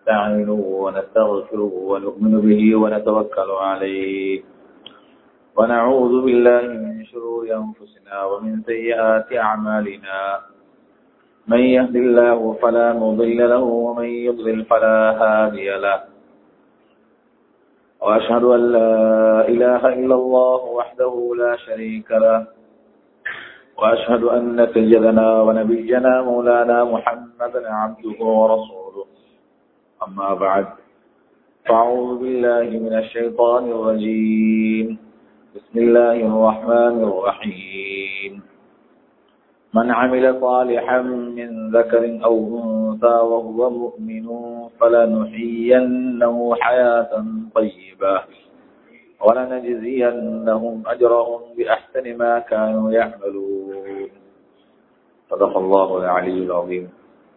ونستعينه ونستغفره ونؤمن به ونتوكل عليه ونعوذ بالله من شرور أنفسنا ومن سيئات أعمالنا من يهد الله فلا مضل له ومن يضلل فلا هادي له وأشهد أن لا إله إلا الله وحده لا شريك له وأشهد أن سيدنا ونبينا مولانا محمدا عبده ورسوله أما بعد فأعوذ بالله من الشيطان الرجيم بسم الله الرحمن الرحيم من عمل صالحا من ذكر أو أنثى وهو مؤمن فلنحيينه حياة طيبة ولنجزينهم أجرهم بأحسن ما كانوا يعملون صدق الله العلي العظيم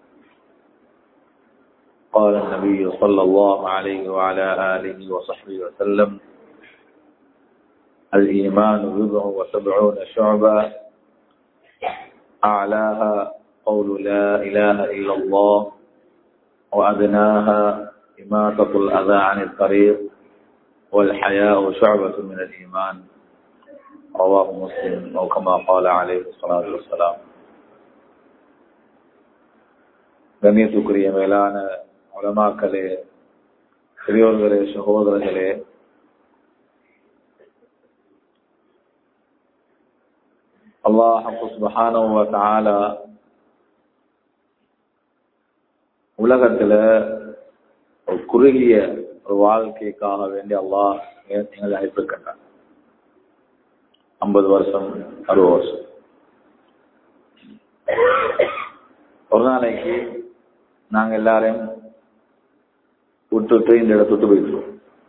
قال النبي صلى الله عليه وعلى آله وصحبه وسلم الإيمان بضع وسبعون شعبة أعلاها قول لا إله إلا الله وأدناها إماتة الأذى عن الطريق والحياء شعبة من الإيمان رواه مسلم أو كما قال عليه الصلاة والسلام கண்ணியத்துக்குரிய மேலான உலமாக்களே பெரியோர்களே சகோதரர்களே அல்லாஹ் உலகத்துல ஒரு குறுகிய ஒரு வாழ்க்கைக்காக வேண்டி அல்லாஹ் எங்களை அழைப்பிருக்கின்றான் ஐம்பது வருஷம் அறுபது வருஷம் ஒரு நாளைக்கு நாங்க எல்லாரையும் விட்டுட்டு இந்த இடத்த விட்டு போயிட்டு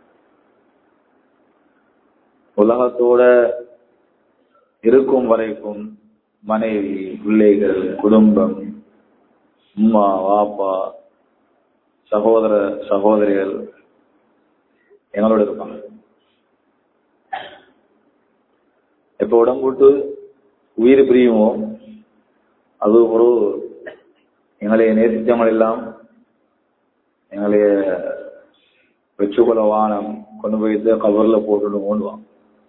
உலகத்தோட இருக்கும் வரைக்கும் மனைவி பிள்ளைகள் குடும்பம் அம்மா வாப்பா சகோதர சகோதரிகள் எங்களோட இருப்பாங்க எப்ப உடம்பு விட்டு உயிர் பிரியுமோ அது ஒரு எங்களைய நேசித்தவங்க எல்லாம் எங்களைய வச்சுக்கொள்ள வானம் கொண்டு போயிட்டு கவர்ல போட்டுட்டு ஓடுவான்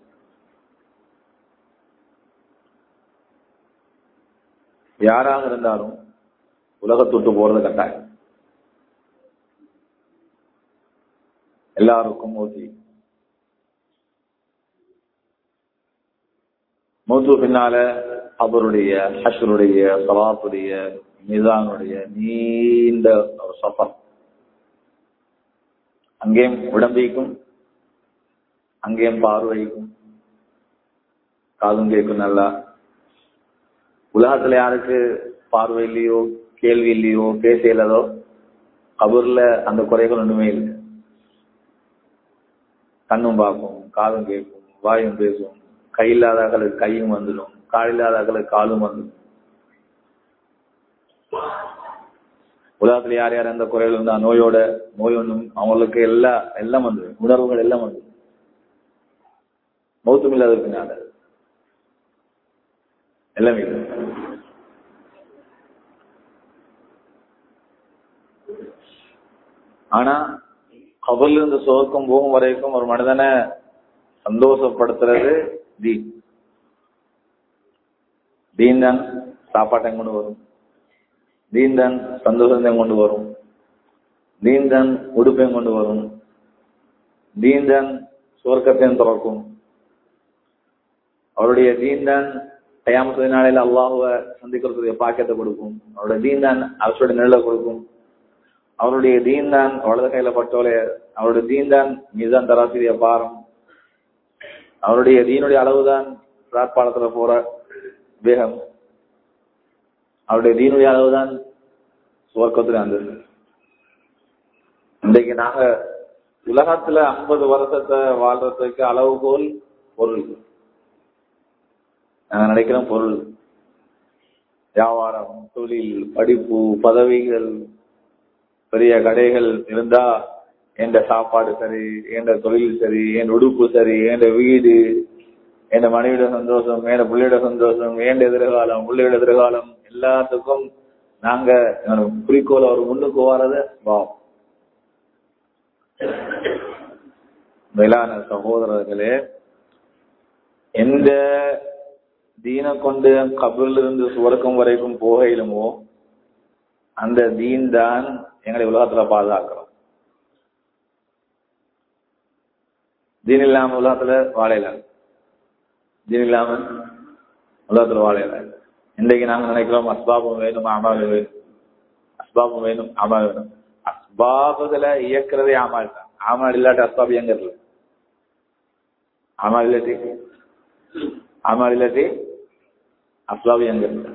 யாராக இருந்தாலும் உலகத்தொட்டு போறது கட்டாயம் எல்லாருக்கும் ஓசி மூத்து பின்னால அவருடைய ஹஷருடைய சலாத்துடைய மீதானுடைய நீண்ட ஒரு சஃபர் அங்கேயும் உடம்பிக்கும் அங்கேயும் பார்வைக்கும் காதும் கேட்கும் நல்லா உலகத்துல யாருக்கு பார்வை இல்லையோ கேள்வி இல்லையோ பேச இயலதோ கபூர்ல அந்த குறைகள் ஒண்ணுமே இல்லை கண்ணும் பார்க்கும் காதும் கேட்கும் வாயும் பேசும் கை இல்லாதவர்களுக்கு கையும் வந்துடும் கால் இல்லாதவர்களுக்கு காலும் வந்துடும் உலகத்துல யார் யார் எந்த குறைகள் இருந்தா நோயோட நோய் ஒன்றும் அவங்களுக்கு எல்லா எல்லாம் வந்துடும் உணர்வுகள் எல்லாம் வந்துடும் மௌத்தம் இல்லாத பின்னால எல்லாமே ஆனா கபர்ல இருந்து சுவர்க்கம் போகும் வரைக்கும் ஒரு மனிதனை சந்தோஷப்படுத்துறது தீன் தீன் தான் சாப்பாட்டை கொண்டு வரும் தீன் தான் சந்தோஷத்தை கொண்டு வரும் தீன் தான் உடுப்பையும் கொண்டு வரும் தீன் தான் சுவர்க்கத்தையும் திறக்கும் அவருடைய தீன் தான் கயாமத்து நாளையில அல்லாஹுவ சந்திக்கிறதுடைய பாக்கியத்தை கொடுக்கும் அவருடைய தீன் தான் அரசுடைய நிழலை கொடுக்கும் அவருடைய தீன் தான் வலது கையில பட்டோலே அவருடைய தீன் தான் மீதான் தராசிரிய பாரம் அவருடைய தீனுடைய அளவுதான் பிளாட்பாலத்துல போற வேகம் அவருடைய தீனுடைய அளவுதான் சுவர்க்கத்துல அந்த இன்றைக்கு நாங்க உலகத்துல ஐம்பது வருஷத்தை வாழ்றதுக்கு அளவுகோல் பொருள் நாங்க நினைக்கிறோம் பொருள் வியாபாரம் தொழில் படிப்பு பதவிகள் பெரிய கடைகள் இருந்தா எந்த சாப்பாடு சரி எந்த தொழில் சரி என் உடுப்பு சரி என் வீடு என் மனைவியோட சந்தோஷம் என் பிள்ளையோட சந்தோஷம் என் எதிர்காலம் பிள்ளையோட எதிர்காலம் எல்லாத்துக்கும் நாங்க குறிக்கோள் அவர் முன்னுக்கு வரத பாவம் மேலான சகோதரர்களே எந்த தீனை கொண்டு கபில் இருந்து சுவர்க்கம் வரைக்கும் போகையிலுமோ அந்த தீன் தான் எங்களை உலகத்துல பாதுகாக்கிறோம் தீன் இல்லாம உலகத்துல வாழையில தீன் இல்லாம உலகத்துல வாழையில இன்றைக்கு நாங்க நினைக்கிறோம் அஸ்பாபம் வேணும் அமால் வேணும் அஸ்பாபம் வேணும் அமால் வேணும் அஸ்பாபுகளை இயக்குறதே அமால் தான் அமால் இல்லாட்டி அஸ்பாப் இயங்குறது அமால் இல்லாட்டி அமால் இல்லாட்டி அஸ்பாப் இயங்குறது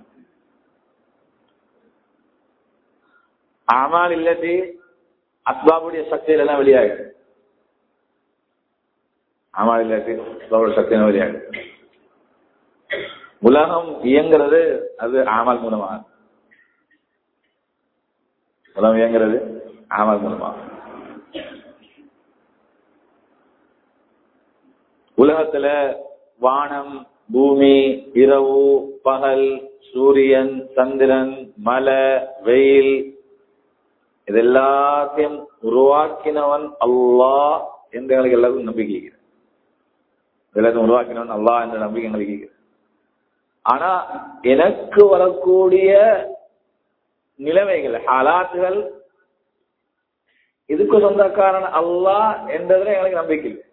அமால் இல்லாட்டி அஸ்பாபுடைய சக்தியில எல்லாம் வெளியாகிடும் அமால் இல்லாட்டி அஸ்பாபுடைய சக்தியில வெளியாகிடும் உலகம் இயங்குறது அது ஆமல் மூலமாக உலகம் இயங்குறது ஆமல் மூலமாக உலகத்துல வானம் பூமி இரவு பகல் சூரியன் சந்திரன் மலை வெயில் இது எல்லாத்தையும் உருவாக்கினவன் அல்லாஹ் என்று எங்களுக்கு எல்லாருக்கும் நம்பிக்கை இருக்கிறது எல்லாத்தையும் உருவாக்கினவன் அல்லாஹ் என்ற நம்பிக்கை எங்களுக்கு இருக்கிறது ஆனா எனக்கு வரக்கூடிய நிலைமைகள் ஹாலாத்துகள் இதுக்கு சொந்தக்காரன் அல்லாஹ் என்றதுல எனக்கு நம்பிக்கை இல்லை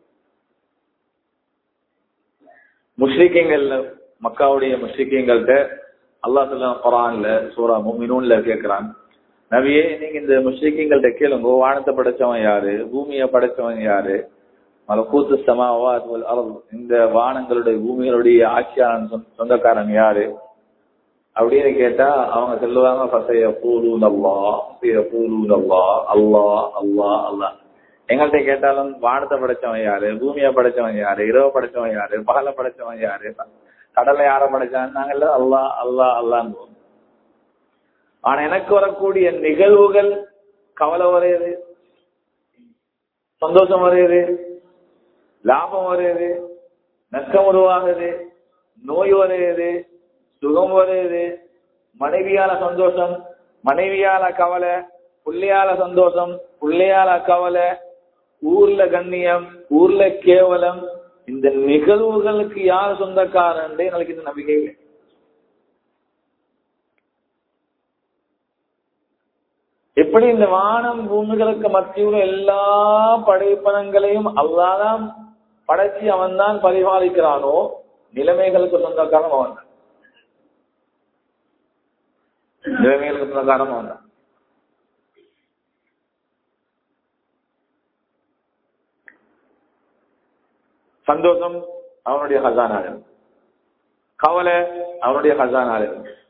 முஸ்லிக்கங்கள்ல மக்காவுடைய முஸ்லிக்கங்கள்ட்ட அல்லாஹ் சொல்ல குரான்ல சூரா முமினூன்ல கேட்கிறான் நவியே நீங்க இந்த முஸ்லிக்கங்கள்ட்ட கேளுங்க வானத்தை படைச்சவன் யாரு பூமியை படைச்சவன் யாரு மலக்கூத்து சமாவாத் வல் அர்த் இந்த வானங்களுடைய பூமிகளுடைய ஆட்சியாளன் சொந்த- சொந்தக்காரன் யாரு அப்படின்னு கேட்டா அவங்க சொல்லுவாங்க பசைய பூலூன் அல்லா பசைய பூலூன் அல்லா அல்லா அல்லா அல்லா எங்கள்கிட்ட கேட்டாலும் வானத்தை படைச்சவன் யாரு பூமியை படைச்சவன் யாரு இரவு படைச்சவன் யாரு பகலை படைச்சவன் யாரு கடலை யார படைச்சான் நாங்கள்ல அல்லா அல்லா அல்லான்னு ஆனா எனக்கு வரக்கூடிய நிகழ்வுகள் கவலை வரையுது சந்தோஷம் வரையுது லாபம் வருது நஷ்டம் உருவாகுது நோய் வருது சுகம் வருது மனைவியால சந்தோஷம் மனைவியால கவலை புள்ளையால சந்தோஷம் புள்ளையால கவலை ஊர்ல கண்ணியம் ஊர்ல கேவலம் இந்த நிகழ்வுகளுக்கு யார் சொந்தக்காரன் எங்களுக்கு இந்த நம்பிக்கை இல்லை எப்படி இந்த வானம் பூமிகளுக்கு மத்தியுள்ள எல்லா படைப்பனங்களையும் அல்லாதான் படைச்சு அவன் தான் பரிபாலிக்கிறானோ நிலைமைகளுக்கு சொந்தக்காரன் அவன் தான் நிலைமைகளுக்கு சொந்தக்காரன் அவன் தான் சந்தோஷம் அவனுடைய ஹசானாக கவலை அவனுடைய ஹசானாக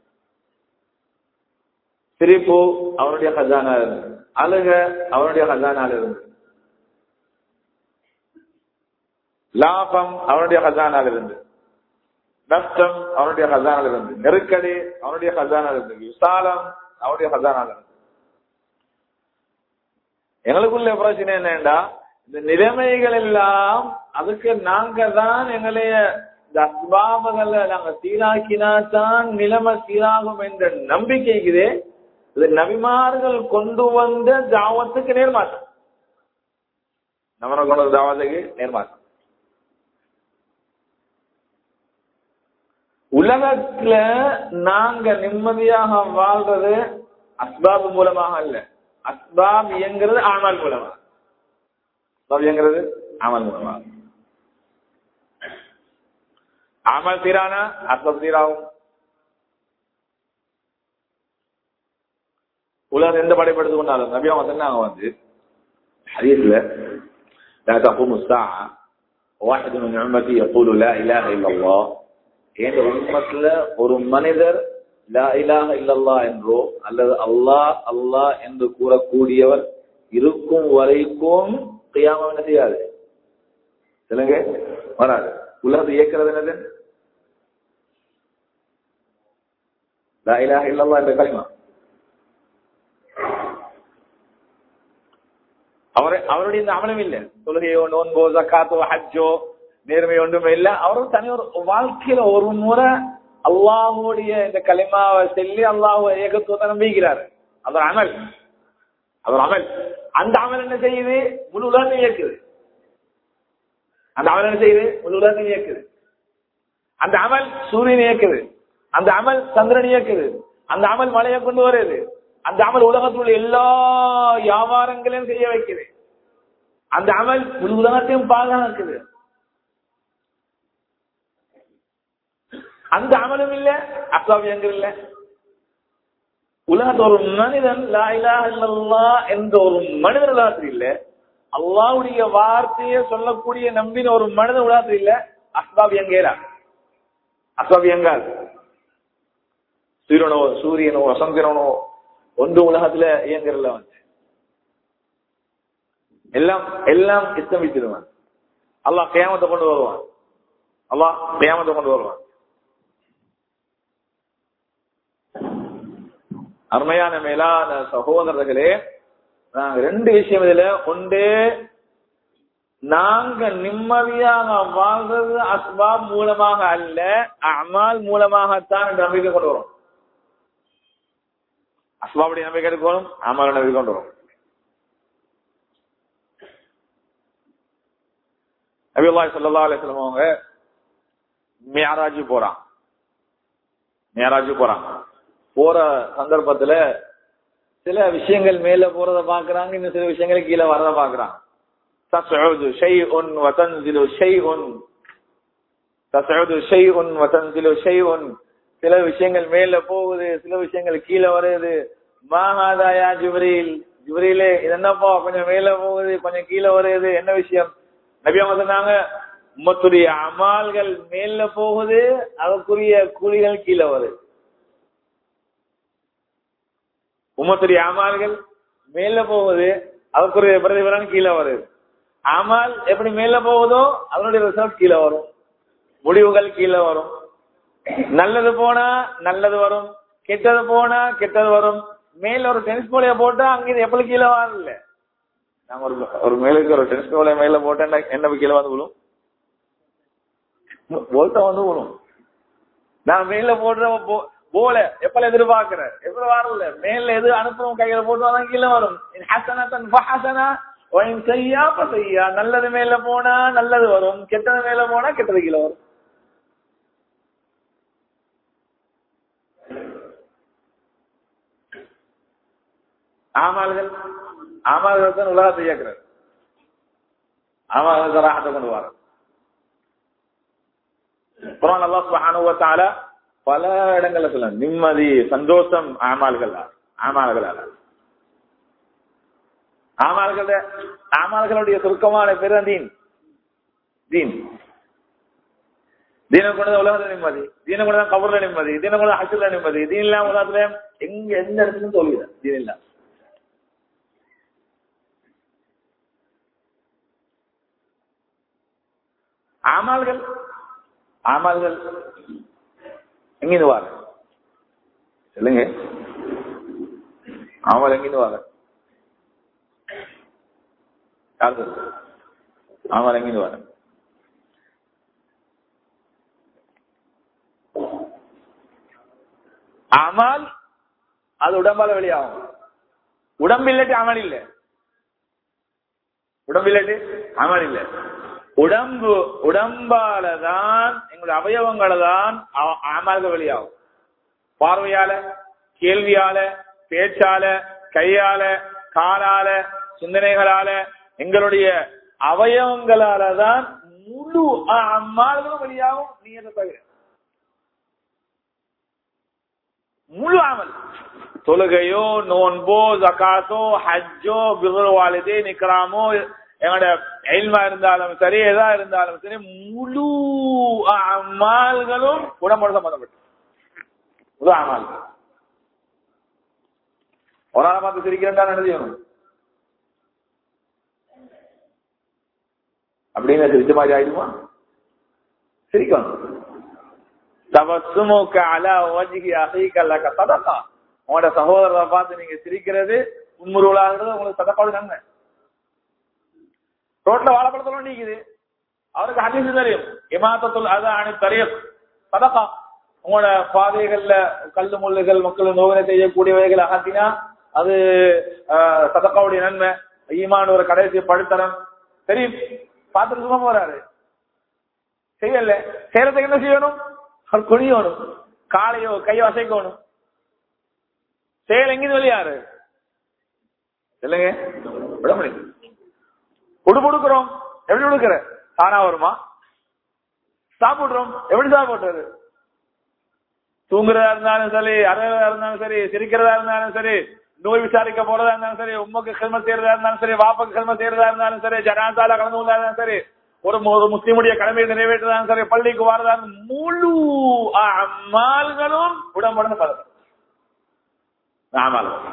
சிரிப்பு அவனுடைய ஹசானா இருந்து அழுக அவனுடைய ஹசானால இருந்து லாபம் அவனுடைய ஹசானால இருந்து நஷ்டம் அவனுடைய ஹசானால இருந்து நெருக்கடி அவனுடைய ஹசானால இருந்து விசாலம் அவனுடைய ஹசானால இருந்து எங்களுக்குள்ள பிரச்சனை என்னண்டா இந்த நிலைமைகள் எல்லாம் அதுக்கு நாங்க தான் எங்களைய இந்த அஸ்பாபங்களை நாங்க சீராக்கினா தான் நிலைமை சீராகும் என்ற நம்பிக்கைக்குதே இது நபிமார்கள் கொண்டு வந்த தாவத்துக்கு நேர்மாற்றம் நம்ம கொண்டு வந்த தாவத்துக்கு நேர்மாற்றம் உலகத்துல நாங்க நிம்மதியாக வாழ்றது அஸ்பாப் மூலமாக அல்ல அஸ்பாப் இயங்குறது ஆமல் மூலமாக அஸ்பாப் இயங்குறது ஆமல் மூலமாக ஆமல் தீரானா அஸ்பாப் தீராகும் உலகம் எந்த படைப்படுத்து கொண்டாலும் நபி அவங்க சொன்னாங்க வந்து ஹதீஸ்ல لا تقوم الساعة واحد من أمتي يقول لا إله إلا الله என்ற உண்மத்துல ஒரு மனிதர் லா இலாஹ இல்லல்லா என்றோ அல்லது அல்லாஹ் அல்லாஹ் என்று கூறக்கூடியவர் இருக்கும் வரைக்கும் கியாமம் என்ன செய்யாது சொல்லுங்க வராது உலகத்தை இயக்கிறது என்னது லா இலாஹ இல்லல்லா என்ற களிமா அவரை அவருடைய இந்த அமலம் இல்லை தொழுகையோ நோன்போ ஜக்காத்தோ ஹஜ்ஜோ நேர்மை ஒன்றுமே இல்ல அவரும் தனி ஒரு வாழ்க்கையில ஒரு முறை அல்லாஹுடைய இந்த களிமாவை சொல்லி அல்லாஹு ஏகத்துவத்தை நம்பிக்கிறாரு அது அமல் அது ஒரு அமல் அந்த அமல் என்ன செய்யுது முழு உலகத்தை இயக்குது அந்த அமல் என்ன செய்யுது முழு உலகத்தையும் இயக்குது அந்த அமல் சூரியன் இயக்குது அந்த அமல் சந்திரன் இயக்குது அந்த அமல் மழையை கொண்டு வருது அந்த அமல் உலகத்தில் உள்ள எல்லா வியாபாரங்களையும் செய்ய வைக்குது அந்த அமல் முழு உலகத்தையும் பாதுகாக்குது அந்த அமலும் இல்ல அசாவியங்கள் இல்ல உலகத்தில் ஒரு மனிதன் லா இலாஹ இல்லல்லாஹ் என்ற ஒரு மனிதன் உலகத்தில் இல்ல அல்லாஹ்வுடைய வார்த்தையை சொல்லக்கூடிய நம்பின ஒரு மனிதன் உலகத்தில் இல்ல அஸ்பாவியங்கேரா அஸ்பாவியங்கால் சூரியனோ சூரியனோ சந்திரனோ ஒன்று உலகத்துல இயங்குறதுல வந்து எல்லாம் எல்லாம் இஸ்தமிச்சிருவான் அல்லாஹ் கியாமத்தை கொண்டு வருவான் அல்லாஹ் கியாமத்தை கொண்டு வருவான் அருமையான மேலான சகோதரர்களே நாங்க ரெண்டு விஷயம் இதுல ஒன்று நாங்க நிம்மதியாக வாழ்றது அஸ்பாப் மூலமாக அல்ல அமால் மூலமாகத்தான் என்ற நம்பிக்கை கொண்டு வரும் அஸ்பாவுடைய நம்பிக்கை எடுக்கணும் அமால் நம்பிக்கை கொண்டு வரும் நபியுல்லாஹி ஸல்லல்லாஹு அலைஹி வஸல்லம் அவங்க மியராஜ் போறான் மியராஜ் போறான் போற சந்தர்ப்பத்துல சில விஷயங்கள் மேல போறத பாக்குறாங்க இன்னும் சில விஷயங்கள் கீழே வரத பாக்குறாங்க தஸ்உது ஷைஉன் வதன்சிலு ஷைஉன் தஸ்உது ஷைஉன் வதன்சிலு ஷைஉன் சில விஷயங்கள் மேல போகுது சில விஷயங்கள் கீழே வருது மாஹாதா யா ஜிப்ரீல் ஜிப்ரீலே இது என்னப்பா கொஞ்சம் மேல போகுது கொஞ்சம் கீழே வருது என்ன விஷயம் நபி அவங்க சொன்னாங்க உம்மத்துடைய அமால்கள் மேல போகுது அதற்குரிய கூலிகள் கீழே வருது உம்மத்துடைய அமால்கள் மேல போகுது அதற்குரிய பிரதிபலன் கீழே வருது அமால் எப்படி மேல போகுதோ அதனுடைய ரிசல்ட் கீழே வரும் முடிவுகள் கீழே வரும் நல்லது போனா நல்லது வரும் கெட்டது போனா கெட்டது வரும் மேல ஒரு டென்னிஸ் போலைய போட்டா அங்க இது எப்படி கீழே வரல நான் ஒரு ஒரு மேலுக்கு ஒரு டென்னிஸ் போலைய மேல போட்டேன் என்ன கீழே வந்து விழும் போல்ட்டா வந்து விழும் நான் மேல போடுற போ- போல எப்பல எதிர்பார்க்கிறேன் எப்ப வரல மேல எது அனுப்புறோம் கையில போட்டு வந்தா கீழே வரும் இன் ஹஸனத்தன் ஃபஹஸனா வ இன் ஸய்யா ஃபஸய்யா நல்லது மேல போனா நல்லது வரும் கெட்டது மேல போனா கெட்டது கீழே வரும் ஆமால்கள் ஆமால்கள் தான் உலகத்தை இயக்குறது ஆமால்கள் தான் ராகத்தை கொண்டு வர குரான் அல்லாஹ் சுப்ஹானஹு வ தஆலா பல இடங்கள்ல சொல்ல நிம்மதி சந்தோஷம் ஆமால்கள் ஆமால்களால ஆமால்கள ஆமால்களுடைய சுருக்கமான பேர் தான் தீன் தீன் தீனை கொண்டு தான் உலகத்துல நிம்மதி தீனை கொண்டு தான் கபூர்ல நிம்மதி தீனை கொண்டு தான் ஹஜ்ல நிம்மதி தீன் இல்லாம உலகத்துல எங்க எந்த இடத்துலயும் தோல்விதான் தீன் இல்லாம ஆமால்கள் ஆமால்கள் எங்கிருந்து வாங்க சொல்லுங்க ஆமால் எங்கிருந்து வாங்க யார் சொல்லுங்க ஆமால் எங்கிருந்து வாங்க அமல் அது உடம்பால வெளியாகும் உடம்பு இல்லாட்டி அமல் இல்ல உடம்பு இல்லாட்டி அமல் இல்ல உடம்பு உடம்பால தான் எங்களுடைய அவயவங்கள தான் அ- அமல்கள் வெளியாகும் பார்வையால கேள்வியால பேச்சால கையால காலால சிந்தனைகளால எங்களுடைய அவயவங்களால தான் முழு அம்மாள்களும் வெளியாகும் நீ என்ன தவிர முழு அமல் தொழுகையோ நோன்போ ஜகாத்தோ ஹஜ்ஜோ பிகர் வாலிதே நிக்ராமோ எங்களோட எல்மா இருந்தாலும் சரி எதா இருந்தாலும் சரி முழு அமால்களும் உடம்போட சம்பந்தப்பட்டு முழு அமால் ஒரு ஆளை பார்த்து சிரிக்கிறேன்டா என்ன செய்யணும் அப்படின்னு சிரிச்ச மாதிரி ஆயிடுமா சிரிக்கணும் தபசுமுக அலா வஜ்ஹி அஹீக லக சதகா உங்களோட சகோதரரை பார்த்து நீங்க சிரிக்கிறது உண்முருவலாகிறது உங்களுக்கு சதக்காவோட நன்மை ரோட்ல வாழைப்பழத்தோட நீக்குது அவருக்கு ஹதீஸ் தெரியும் இமாத்தத்துல் அது அணி தரியப் சதகா உங்களோட பாதைகள்ல கல்லு முள்ளுகள் மக்கள் நோவினை செய்யக்கூடியவைகளை அகத்தினா அது ஆஹ், சதக்காவுடைய நன்மை ஈமான் ஒரு கடைசி படுத்தனம் தெரியும் பார்த்துட்டு சும்மா போறாரு செய்யல செய்யறதுக்கு என்ன செய்யணும் அவர் குனியணும் காலையோ கையோ அசைக்கணும் செயல் எங்கிருந்து வெளியாரு இல்லைங்க விட முடியும் உடுப்பு உடுக்குறோம் எப்படி உடுக்குற தானா வருமா சாப்பிடுறோம் எப்படி சாப்பிடுறது தூங்குறதா இருந்தாலும் சரி அறதா இருந்தாலும் சரி சிரிக்கிறதா இருந்தாலும் சரி நோய் விசாரிக்க போறதா இருந்தாலும் சரி உமக்கு கிழமை செய்யறதா இருந்தாலும் சரி வாப்புக்கு கிழமை செய்யறதா இருந்தாலும் சரி ஜனாசால கலந்து கொண்டா இருந்தாலும் சரி ஒரு மு- ஒரு முஸ்லிமுடைய கடமையை நிறைவேற்றதாலும் சரி பள்ளிக்கு வரதா இருந்தாலும் முழு அம்மால்களும் உடம்புடன் பதம் ஆமாலும்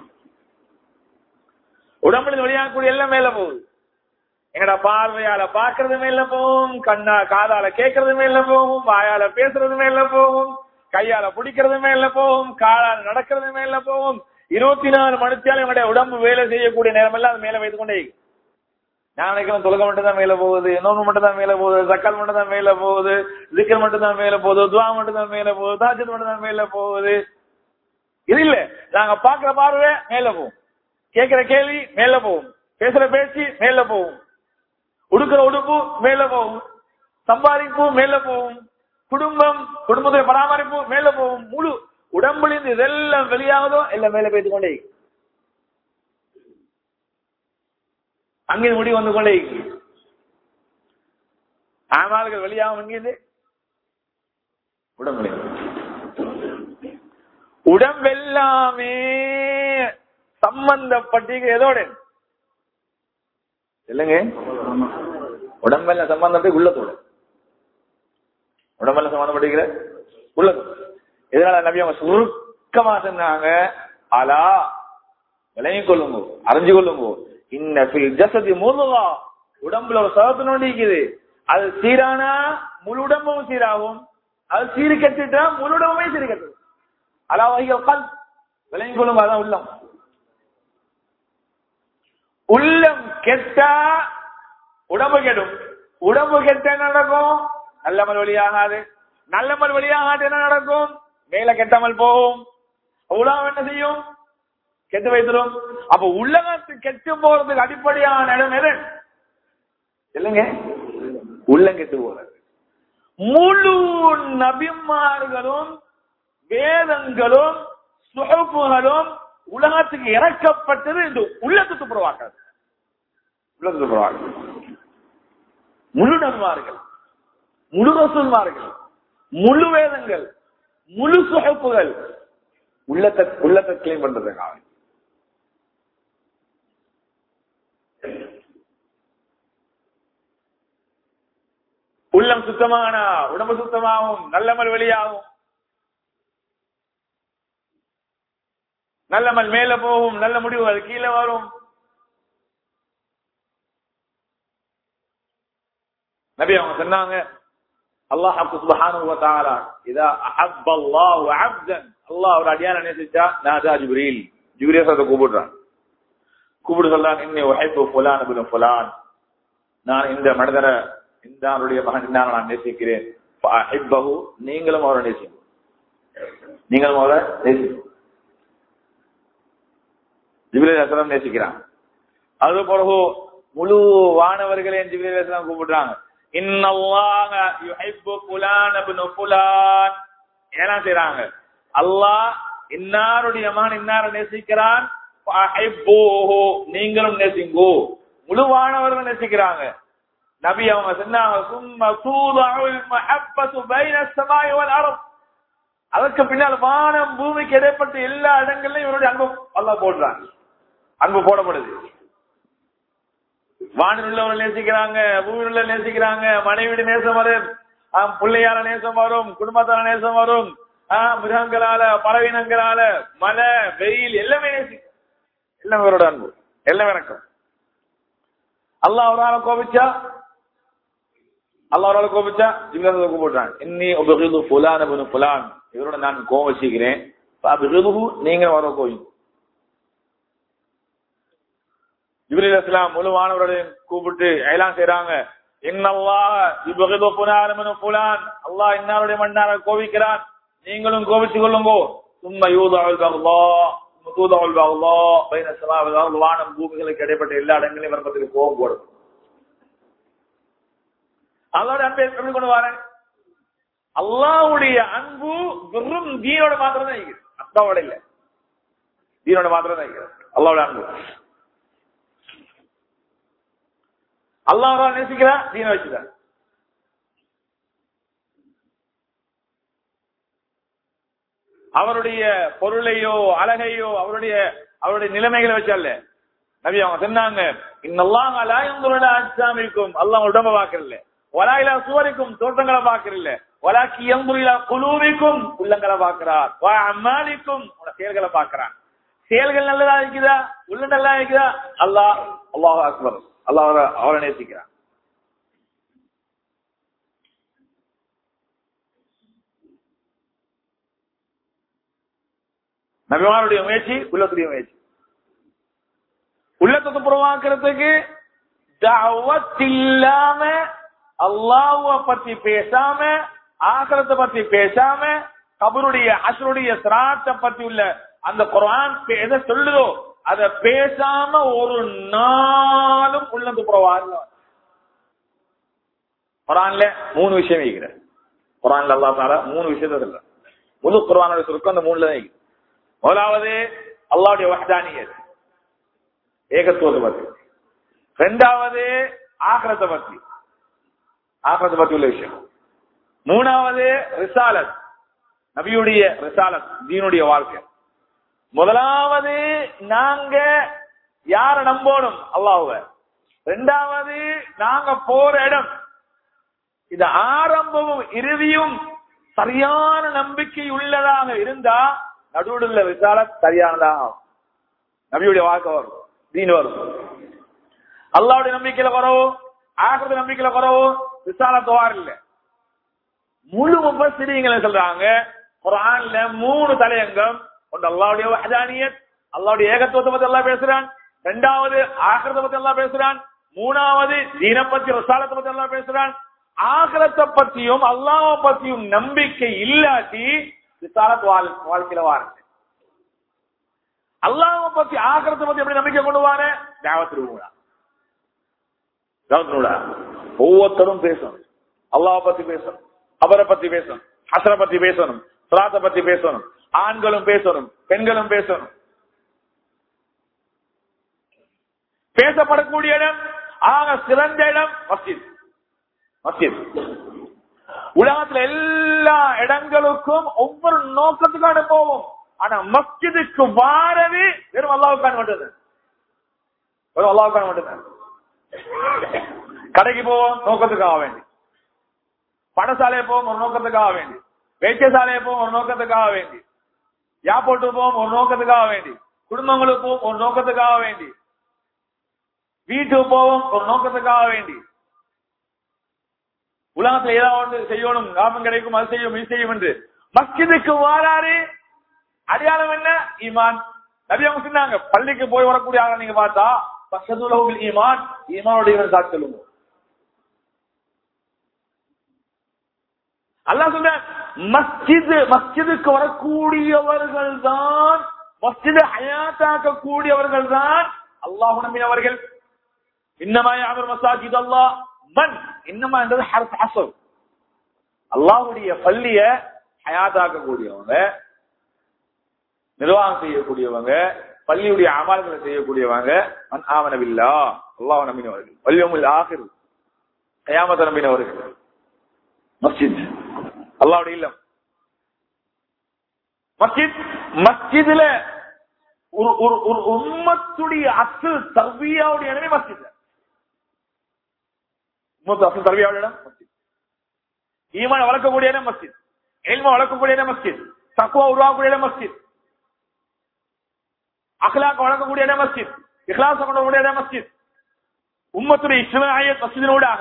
உடம்புல வெளியாகக்கூடிய எல்லாம் மேல போகுது எங்கடா பார்வையால பாக்குறது மேல போகும் கண்ணா காதால கேட்கறது மேல போகும் வாயால பேசுறது மேல போகும் கையால பிடிக்கிறது மேல போகும் காலால நடக்கிறது மேல போகும் இருபத்தி நாலு மணித்தாலும் எங்களுடைய உடம்பு வேலை செய்யக்கூடிய நேரம் எல்லாம் அது மேல வைத்துக் கொண்டே இருக்கு. நான் நினைக்கிறேன் தொழுக மட்டும் தான் மேல போகுது நோன்பு மட்டும் தான் மேல போகுது சக்கல் மட்டும் தான் மேல போகுது சிக்கல் மட்டும் தான் மேல போகுது துவா மட்டும் தான் மேல போகுது தாஜத் மட்டும் தான் மேல போகுது இது இல்ல நாங்க பாக்குற பார்வை மேல போகும் கேட்கிற கேள்வி மேல போகும் பேசுற பேச்சு மேல போகும் உடுக்கிற உடுப்பு மேல போகும் சம்பாதிப்பு மேல போகும் குடும்பம் குடும்பத்தை பராமரிப்பு மேல போகும் முழு உடம்புலிருந்து இதெல்லாம் வெளியாகுதோ எல்லாம் மேல போய்த்து கொண்டே இருக்கு. அங்கே முடி வந்து கொண்டே இருக்கு. ஆமால்கள் வெளியாகும் எங்கிருந்து உடம்புல உடம்பெல்லாமே சம்பந்தப்பட்டிருக்க எதோட இல்லைங்க உடம்பெல்லாம் சம்பந்தப்பட்டு உள்ளத்தோட உடம்பெல்லாம் சம்பந்தப்பட்டிருக்கிற உள்ளத்தோட இதனால நபி அவங்க சுருக்கமா சொன்னாங்க அலா விளங்கி கொள்ளுங்க அறிஞ்சு கொள்ளுங்க இன்ன ஃபில் ஜசதி முழுவா உடம்புல ஒரு சதத்து நோண்டி இருக்குது அது சீரானா முழு உடம்பும் சீராகும் அது சீரு கட்டிட்டா முழு உடம்புமே சீரு கட்டு அலா வகை உட்கால் விளங்கி கொள்ளுங்க அதான் உள்ளம் உள்ளம் கெட்டா உடம்பு கெடும் உடம்பு கெட்ட என்ன நடக்கும் நல்லமல் வழியாகாது நல்லமல் வழியாகாது என்ன நடக்கும் மேல கெட்டாமல் போகும் உலகம் என்ன செய்யும் கெட்டு வைத்திரும் அப்ப உள்ளகத்து கெட்டு போறதுக்கு அடிப்படையான இடம் எது இல்லைங்க உள்ளம் கெட்டு போறது முழு நபிமார்களும் வேதங்களும் சுகப்புகளும் உலகத்துக்கு இறக்கப்பட்டது இந்த உள்ளத்தை துப்புரவாக்காது உள்ளத்தை துப்புரவாக்காது முழு நபிமார்கள் முழு ரசூல்மார்கள் முழு வேதங்கள் முழு சுகப்புகள் உள்ளத்தை உள்ளத்தை கிளீன் பண்றதுக்காக உள்ளம் சுத்தமானா உடம்பு சுத்தமாகும் நல்லமல் வெளியாகும் நல்லமல் மேல போகும் நல்ல முடிவுகள் கீழே வரும் நபி அவங்க சொன்னாங்க அல்லாஹ் சுப்ஹானஹு வ தஆலா இதா அஹப்ப அல்லாஹ் 'அப்தன் அல்லாஹ் ஒரு அடியானை நேசிச்சா நாதா ஜிப்ரீல் ஜிப்ரீல் சொல்ல கூப்பிடுறான் கூப்பிடு சொல்றான் இன்னி உஹிப்பு ஃபுலான் இப்னு ஃபுலான் நான் இந்த மனிதரை இந்த ஆளுடைய மகன் இன்னாரை நான் நேசிக்கிறேன் ஃபஅஹிப்பஹு நீங்களும் அவரை நேசிங்க நீங்களும் அவரை நேசிங்க ஜிப்ரீல் அலைஹிஸ்ஸலாம் நேசிக்கிறாங்க அது பிறகு முழு வானவர்களையும் ஜிப்ரீல் அலைஹிஸ்ஸலாம் கூப்பிடுறாங்க இன்னல்லாஹ யுஹிப்பு ஃபுலான் இப்னு ஃபுலான் என்ன செய்றாங்க அல்லாஹ் இன்னாருடைய மகன் இன்னாரை நேசிக்கிறான் ஃபஅஹிப்புஹு நீங்களும் நேசிங்கோ முழு வானவர்கள் நேசிக்கிறாங்க நபி அவங்க சொன்னாங்க சும்ம தூதஉல் மஹப்பத்து பைன ஸமாய் வல் அர்த் அதற்கு பின்னால் வானம் பூமிக்கு இடைப்பட்ட எல்லா இடங்கள்லயும் இவருடைய அன்பு அல்லாஹ் போடுறாங்க அன்பு போடப்படுது வானில் உள்ளவர்கள் நேசிக்கிறாங்க பூமியில் உள்ள நேசிக்கிறாங்க மனைவிட நேசம் வரும் ஆஹ், பிள்ளையால நேசம் வரும் குடும்பத்தால நேசம் வரும் ஆஹ், மிருகங்களால பறவையினங்களால மழை வெயில் எல்லாமே நேசிக்கும் எல்லாம் இவரோட அன்பு எல்லாம் வணக்கம் அல்லாஹ் ஒரு ஆளை கோபிச்சா அல்லாஹ் ஒரு ஆளை கோபிச்சா ஜிம்னாஸ் கூப்பிடுறான் இன்னி உபகிது புலான் இப்னு புலான் இவரோட நான் கோவம் வச்சுக்கிறேன் அபிகிதுஹு நீங்க வர கோயும் ஜிப்ரீல் அஸ்லாம் முழு மாணவர்களையும் கூப்பிட்டு எல்லாம் செய்றாங்க இன்னல்லாஹ யுபகிது புலான் இப்னு புலான் அல்லாஹ் இன்னாருடைய மன்னார கோபிக்கிறான் நீங்களும் கோபித்துக் கொள்ளுங்கோ சும்ம யூதல் பக்லா தூதல் பக்லா பைன ஸமா வல் அர்த் வானம் பூமிகளுக்கு இடைப்பட்ட எல்லா இடங்களையும் வரப்பத்தில் கோபம் போடும் அல்லாவுடைய அன்பை எப்படி கொண்டு வரேன் அல்லாவுடைய அன்பு வெறும் தீனோட மாத்திரம் தான் இருக்குது அத்தாவோட இல்ல தீனோட மாத்திரம் தான் இருக்குது அல்லாவோட அன்பு அல்லாஹ் நேசிக்கிறா தீன வச்சுதான் அவருடைய பொருளையோ அழகையோ அவருடைய அவருடைய நிலைமைகளை வச்சல்ல நபி அவங்க சொன்னாங்க இன்னெல்லாம் அலாயந்துள்ள அச்சாமிக்கும் அல்லாஹ் உடம்ப பாக்குறல வலாயிலா சுவரிக்கும் தோட்டங்களை பாக்குறல வலாக்கி எம்புரிலா குழுவிக்கும் உள்ளங்களை பாக்குறார் அம்மாலிக்கும் செயல்களை பாக்குறான் செயல்கள் நல்லதா இருக்குதா உள்ள நல்லா இருக்குதா அல்லாஹ் அல்லாஹ் அக்பர் அல்லாஹ் அவரை நேசிக்கிறான் நபிமாருடைய முயற்சி உள்ளத்துடைய முயற்சி உள்ளத்தை துப்புரவாக்குறதுக்கு தாவத் இல்லாம அல்லாஹ்வ பத்தி பேசாம ஆகரத்தை பத்தி பேசாம கபருடைய அசருடைய சிராத்தை பத்தி உள்ள அந்த குரான் எதை சொல்லுதோ அத பேசாம ஒரு நாளும் உள்ள துப்புரவாக குரான்ல மூணு விஷயம் வைக்கிற குரான்ல அல்லா தாரா மூணு விஷயத்த சொல்ற முழு குரானோட சுருக்கம் அந்த மூணுல தான் முதலாவது அல்லாவுடைய வஹதானியத் ஏகத்துவத்தை பத்தி ரெண்டாவது ஆகரத்தை பத்தி ஆகரத்தை பத்தி உள்ள விஷயம் மூணாவது ரிசாலத் நபியுடைய ரிசாலத் தீனுடைய வாழ்க்கை முதலாவது நாங்க யார நம்போணும் அல்லாஹுவ ரெண்டாவது நாங்க போற இடம் இது ஆரம்பமும் இறுதியும் சரியான நம்பிக்கை உள்ளதாக இருந்தா நடுவில் உள்ள விசாலத் சரியானதாக ஆகும். நபியுடைய வாழ்க்கை வரும் தீன் வரும் அல்லாவுடைய நம்பிக்கையில குறவு ஆகிறது நம்பிக்கையில குறவு விசாலத்து வார் இல்ல முழு முப்பசிரியங்களை சொல்றாங்க குரான்ல மூணு தலையங்கம் ஒன்று அல்லாவுடைய வஹதானியத் அல்லாவுடைய ஏகத்துவத்தை பத்தி எல்லாம் பேசுறான் ரெண்டாவது ஆகிரத்தை பத்தி எல்லாம் பேசுறான் மூணாவது தீன பத்தி ரசாலத்தை பத்தி எல்லாம் பேசுறான் ஆகிரத்தை பத்தியும் அல்லாஹ் பத்தியும் நம்பிக்கை இல்லாட்டி விசாலத் வாழ் வாழ்க்கையில வாருங்க அல்லாஹ் பத்தி ஆகிரத்தை பத்தி எப்படி நம்பிக்கை கொண்டு வார தேவத்திருவுங்களா தேவத்திருவுடா ஒவ்வொருத்தரும் பேசணும் அல்லாஹ் பத்தி பேசணும் அவரை பத்தி பேசணும் ஹசரை பத்தி பேசணும் சுராத்தை பத்தி பேசணும் ஆண்களும் பேசணும் பெண்களும் பேசணும் பேசப்படக்கூடிய இடம் ஆக சிறந்த இடம் மஸ்ஜித் மஸ்ஜித் உலகத்துல எல்லா இடங்களுக்கும் ஒவ்வொரு நோக்கத்துக்கான போவோம் ஆனா மஸ்ஜிதுக்கு வாரது வெறும் அல்லாவுக்கான மட்டும்தான் வெறும் அல்லாவுக்கான மட்டும்தான் கடைக்கு போவோம் நோக்கத்துக்காக வேண்டி படசாலையை போவோம் ஒரு நோக்கத்துக்காக வேண்டி வைத்தியசாலையை போவோம் ஒரு நோக்கத்துக்காக வேண்டி ஏர்போர்ட்டு போவோம் ஒரு நோக்கத்துக்காக வேண்டி குடும்பங்களுக்கு போவோம் ஒரு நோக்கத்துக்காக வேண்டி வீட்டுக்கு போவோம் ஒரு நோக்கத்துக்காக வேண்டி உலகத்துல ஏதாவது செய்யணும் லாபம் கிடைக்கும் அது செய்யும் இது செய்யும் என்று மஸ்ஜிதுக்கு வாராரு அடையாளம் என்ன ஈமான் நபி அவங்க சொன்னாங்க பள்ளிக்கு போய் வரக்கூடிய ஆளை நீங்க பார்த்தா பக்கத்துல ஈமான் ஈமானுடைய சாட்சி சொல்லுங்க அல்லாஹ் சொல்ற மஸ்ஜித் மஸ்ஜிதுக்கு வரக்கூடியவர்கள் தான் மஸ்ஜிதை ஹயாத்தாக்க கூடியவர்கள் தான் அல்லாஹ் நம்பினவர்கள் இன்னமா அவர் மசாஜித் அல்லாஹ் மன் இன்னமா என்றது ஹர்ஃப் அசல் அல்லாஹ்வுடைய பள்ளிய ஹயாத்தாக்க கூடியவங்க நிர்வாகம் செய்யக்கூடியவங்க பள்ளியுடைய அமல்களை செய்யக்கூடியவங்க மன் ஆமனவில்லா அல்லாஹ் நம்பினவர்கள் வல்யமுல் ஆகிர் கயாமத்தை நம்பினவர்கள் மஸ்ஜித் அல்லாவுடைய இல்லம் மஸ்ஜித் மஸ்ஜிதுல ஒரு ஒரு ஒரு உம்மத்துடைய அசல் தர்பியாவுடைய இடமே மஸ்ஜித் உம்மத்து அசல் தர்பியாவுடைய இடம் மஸ்ஜித் ஈமான வளர்க்கக்கூடிய இடம் மஸ்ஜித் எல்மா வளர்க்கக்கூடிய இடம் மஸ்ஜித் தக்குவா உருவாக்கக்கூடிய இடம் மஸ்ஜித் அഖ്ലാഖ் வளர்க்கக்கூடிய இடம் மஸ்ஜித் இஹ்லாஸ் கொண்டக்கூடிய இடம் மஸ்ஜித் உம்மத்துடைய இஸ்லாமிய மஸ்ஜிதினூடாக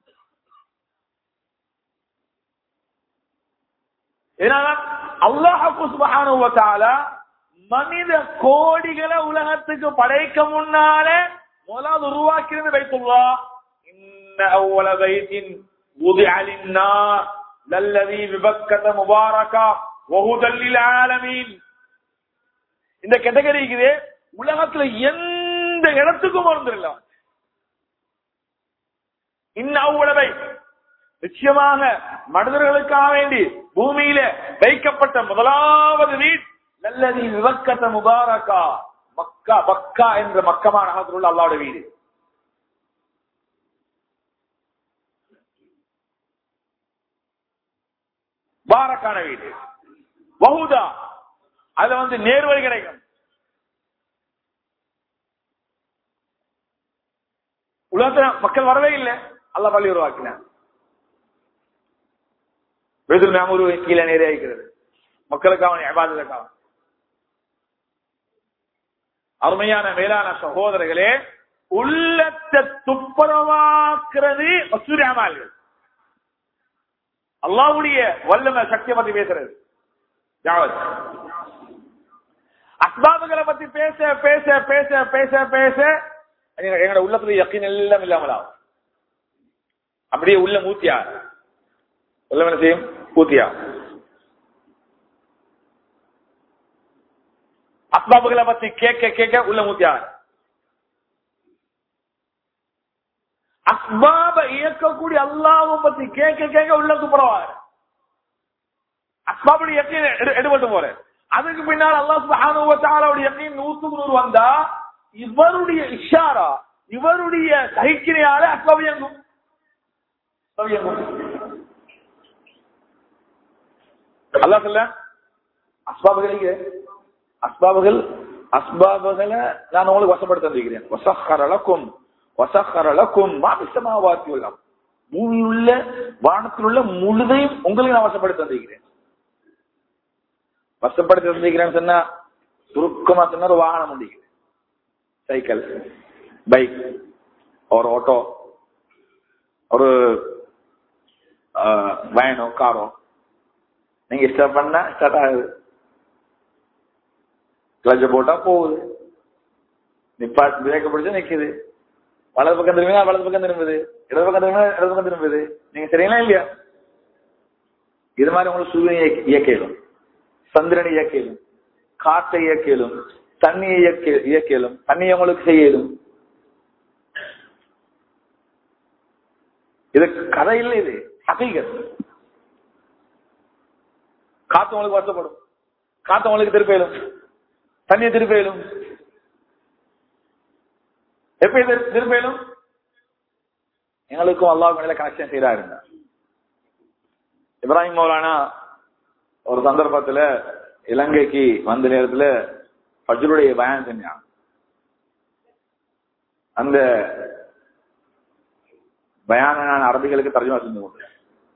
இதனால அல்லாஹு சுபஹானஹு வ தஆலா மனித கோடிகளை உலகத்துக்கு படைக்க முன்னால முதலாவது உருவாக்கினது பைத்துல்லா இன்ன அவ்வள பைத்தின் وضع للناس للذي ببكة مباركة وهدى للعالمين இந்த கேட்டகரி இருக்குது உலகத்துல எந்த இடத்துக்கும் வந்துடலாம் இன்ன அவ்வளவை நிச்சயமாக மனிதர்களுக்காக வேண்டி பூமியில வைக்கப்பட்ட முதலாவது வீட் நல்லதி விவக்கத்த முபாரக்கா மக்கா மக்கா என்ற மக்கமா நகரத்தில் உள்ள அல்லாவுடைய வீடு பாரக்கான வீடு வஹுதா அதுல வந்து நேர்வழி கிடைக்கும் உலகத்துல மக்கள் வரவே இல்லை அல்ல பள்ளி உருவாக்கினார் வெதுல் மேமூர் கீழே நேரே இருக்கிறது மக்களுக்காக எபாதத்துக்காக அருமையான மேலான சகோதரர்களே உள்ளத்தை துப்புரவாக்குறது வசூரியாமால்கள் அல்லாவுடைய வல்லம சக்தியை பத்தி பேசுறது ஜாவத் அஸ்பாபுகளை பத்தி பேச பேச பேச பேச பேச எங்க- எங்களோட உள்ளத்துல யக்கீன் எல்லாம் இல்லாமலாகும் அப்படியே உள்ள மூத்தியா உள்ள என்ன செய்யும் பூத்தியா அஸ்பாபுகளை பத்தி கேட்க கேட்க உள்ள மூத்தியா அஸ்பாப இயக்கக்கூடிய அல்லாவை பத்தி கேட்க கேட்க உள்ள துப்புரவாரு அஸ்பாபுடைய யக்கீன் எடு- எடுபட்டு போற அதுக்கு பின்னால் அல்லாஹ் சுப்ஹானஹு வ தஆலாவுடைய யக்கீன் நூற்றுக்கு நூறு வந்தா இவருடைய இஷாரா இவருடைய சகிக்கிறையால அஸ்பாபு இயங்கும் அஸ்பாபு இயங்கும் அல்லாஹ் சொல்ல அஸ்பாபுகள் இங்க அஸ்பாபுகள் அஸ்பாபுகளை நான் உங்களுக்கு வசப்படுத்த வந்திருக்கிறேன் வசஹரலக்கும் வசஹரலக்கும் மாபிசமாவாத்தி உள்ளம் பூமியில் உள்ள வானத்தில் உள்ள முழுதையும் உங்களுக்கு நான் வசப்படுத்த வந்திருக்கிறேன் வசப்படுத்தி வந்திருக்கிறேன்னு சொன்னா சுருக்கமா சொன்னா ஒரு வாகனம் முடிக்கிறேன் சைக்கிள் பைக் ஒரு ஆட்டோ ஒரு வேனோ காரோ நீங்க இஷ்டம் பண்ணா ஸ்டார்ட் ஆகுது கிளச்ச போட்டா போகுது நிப்பாட்டு பிரேக்க பிடிச்சா நிக்குது வலது பக்கம் திரும்பினா வலது பக்கம் திரும்புது இடது பக்கம் திரும்பினா இடது பக்கம் திரும்புது நீங்க சரிங்களா இல்லையா இது மாதிரி உங்களுக்கு சூரியனை இயக்க- இயக்கிடும் சந்திரனை இயக்கிடும் காற்றை இயக்கிடும் தண்ணியை இயக்க இயக்கிடும் தண்ணியை உங்களுக்கு செய்யலும் இது கதை இல்லை இது ஹகீகத் காத்து உங்களுக்கு வருத்தப்படும் காத்து உங்களுக்கு திருப்பியலும் தண்ணியை திருப்பியலும் எப்படி திரு- திருப்பியலும் எங்களுக்கும் அல்லாஹ் மேல கனெக்ஷன் செய்தா இருந்தா இப்ராஹிம் மௌலானா ஒரு சந்தர்ப்பத்துல இலங்கைக்கு வந்த நேரத்துல ஃபஜ்ருடைய பயன் செஞ்சான் அந்த பயான நான் அரபிகளுக்கு தர்ஜமா செஞ்சு கொடுத்தேன்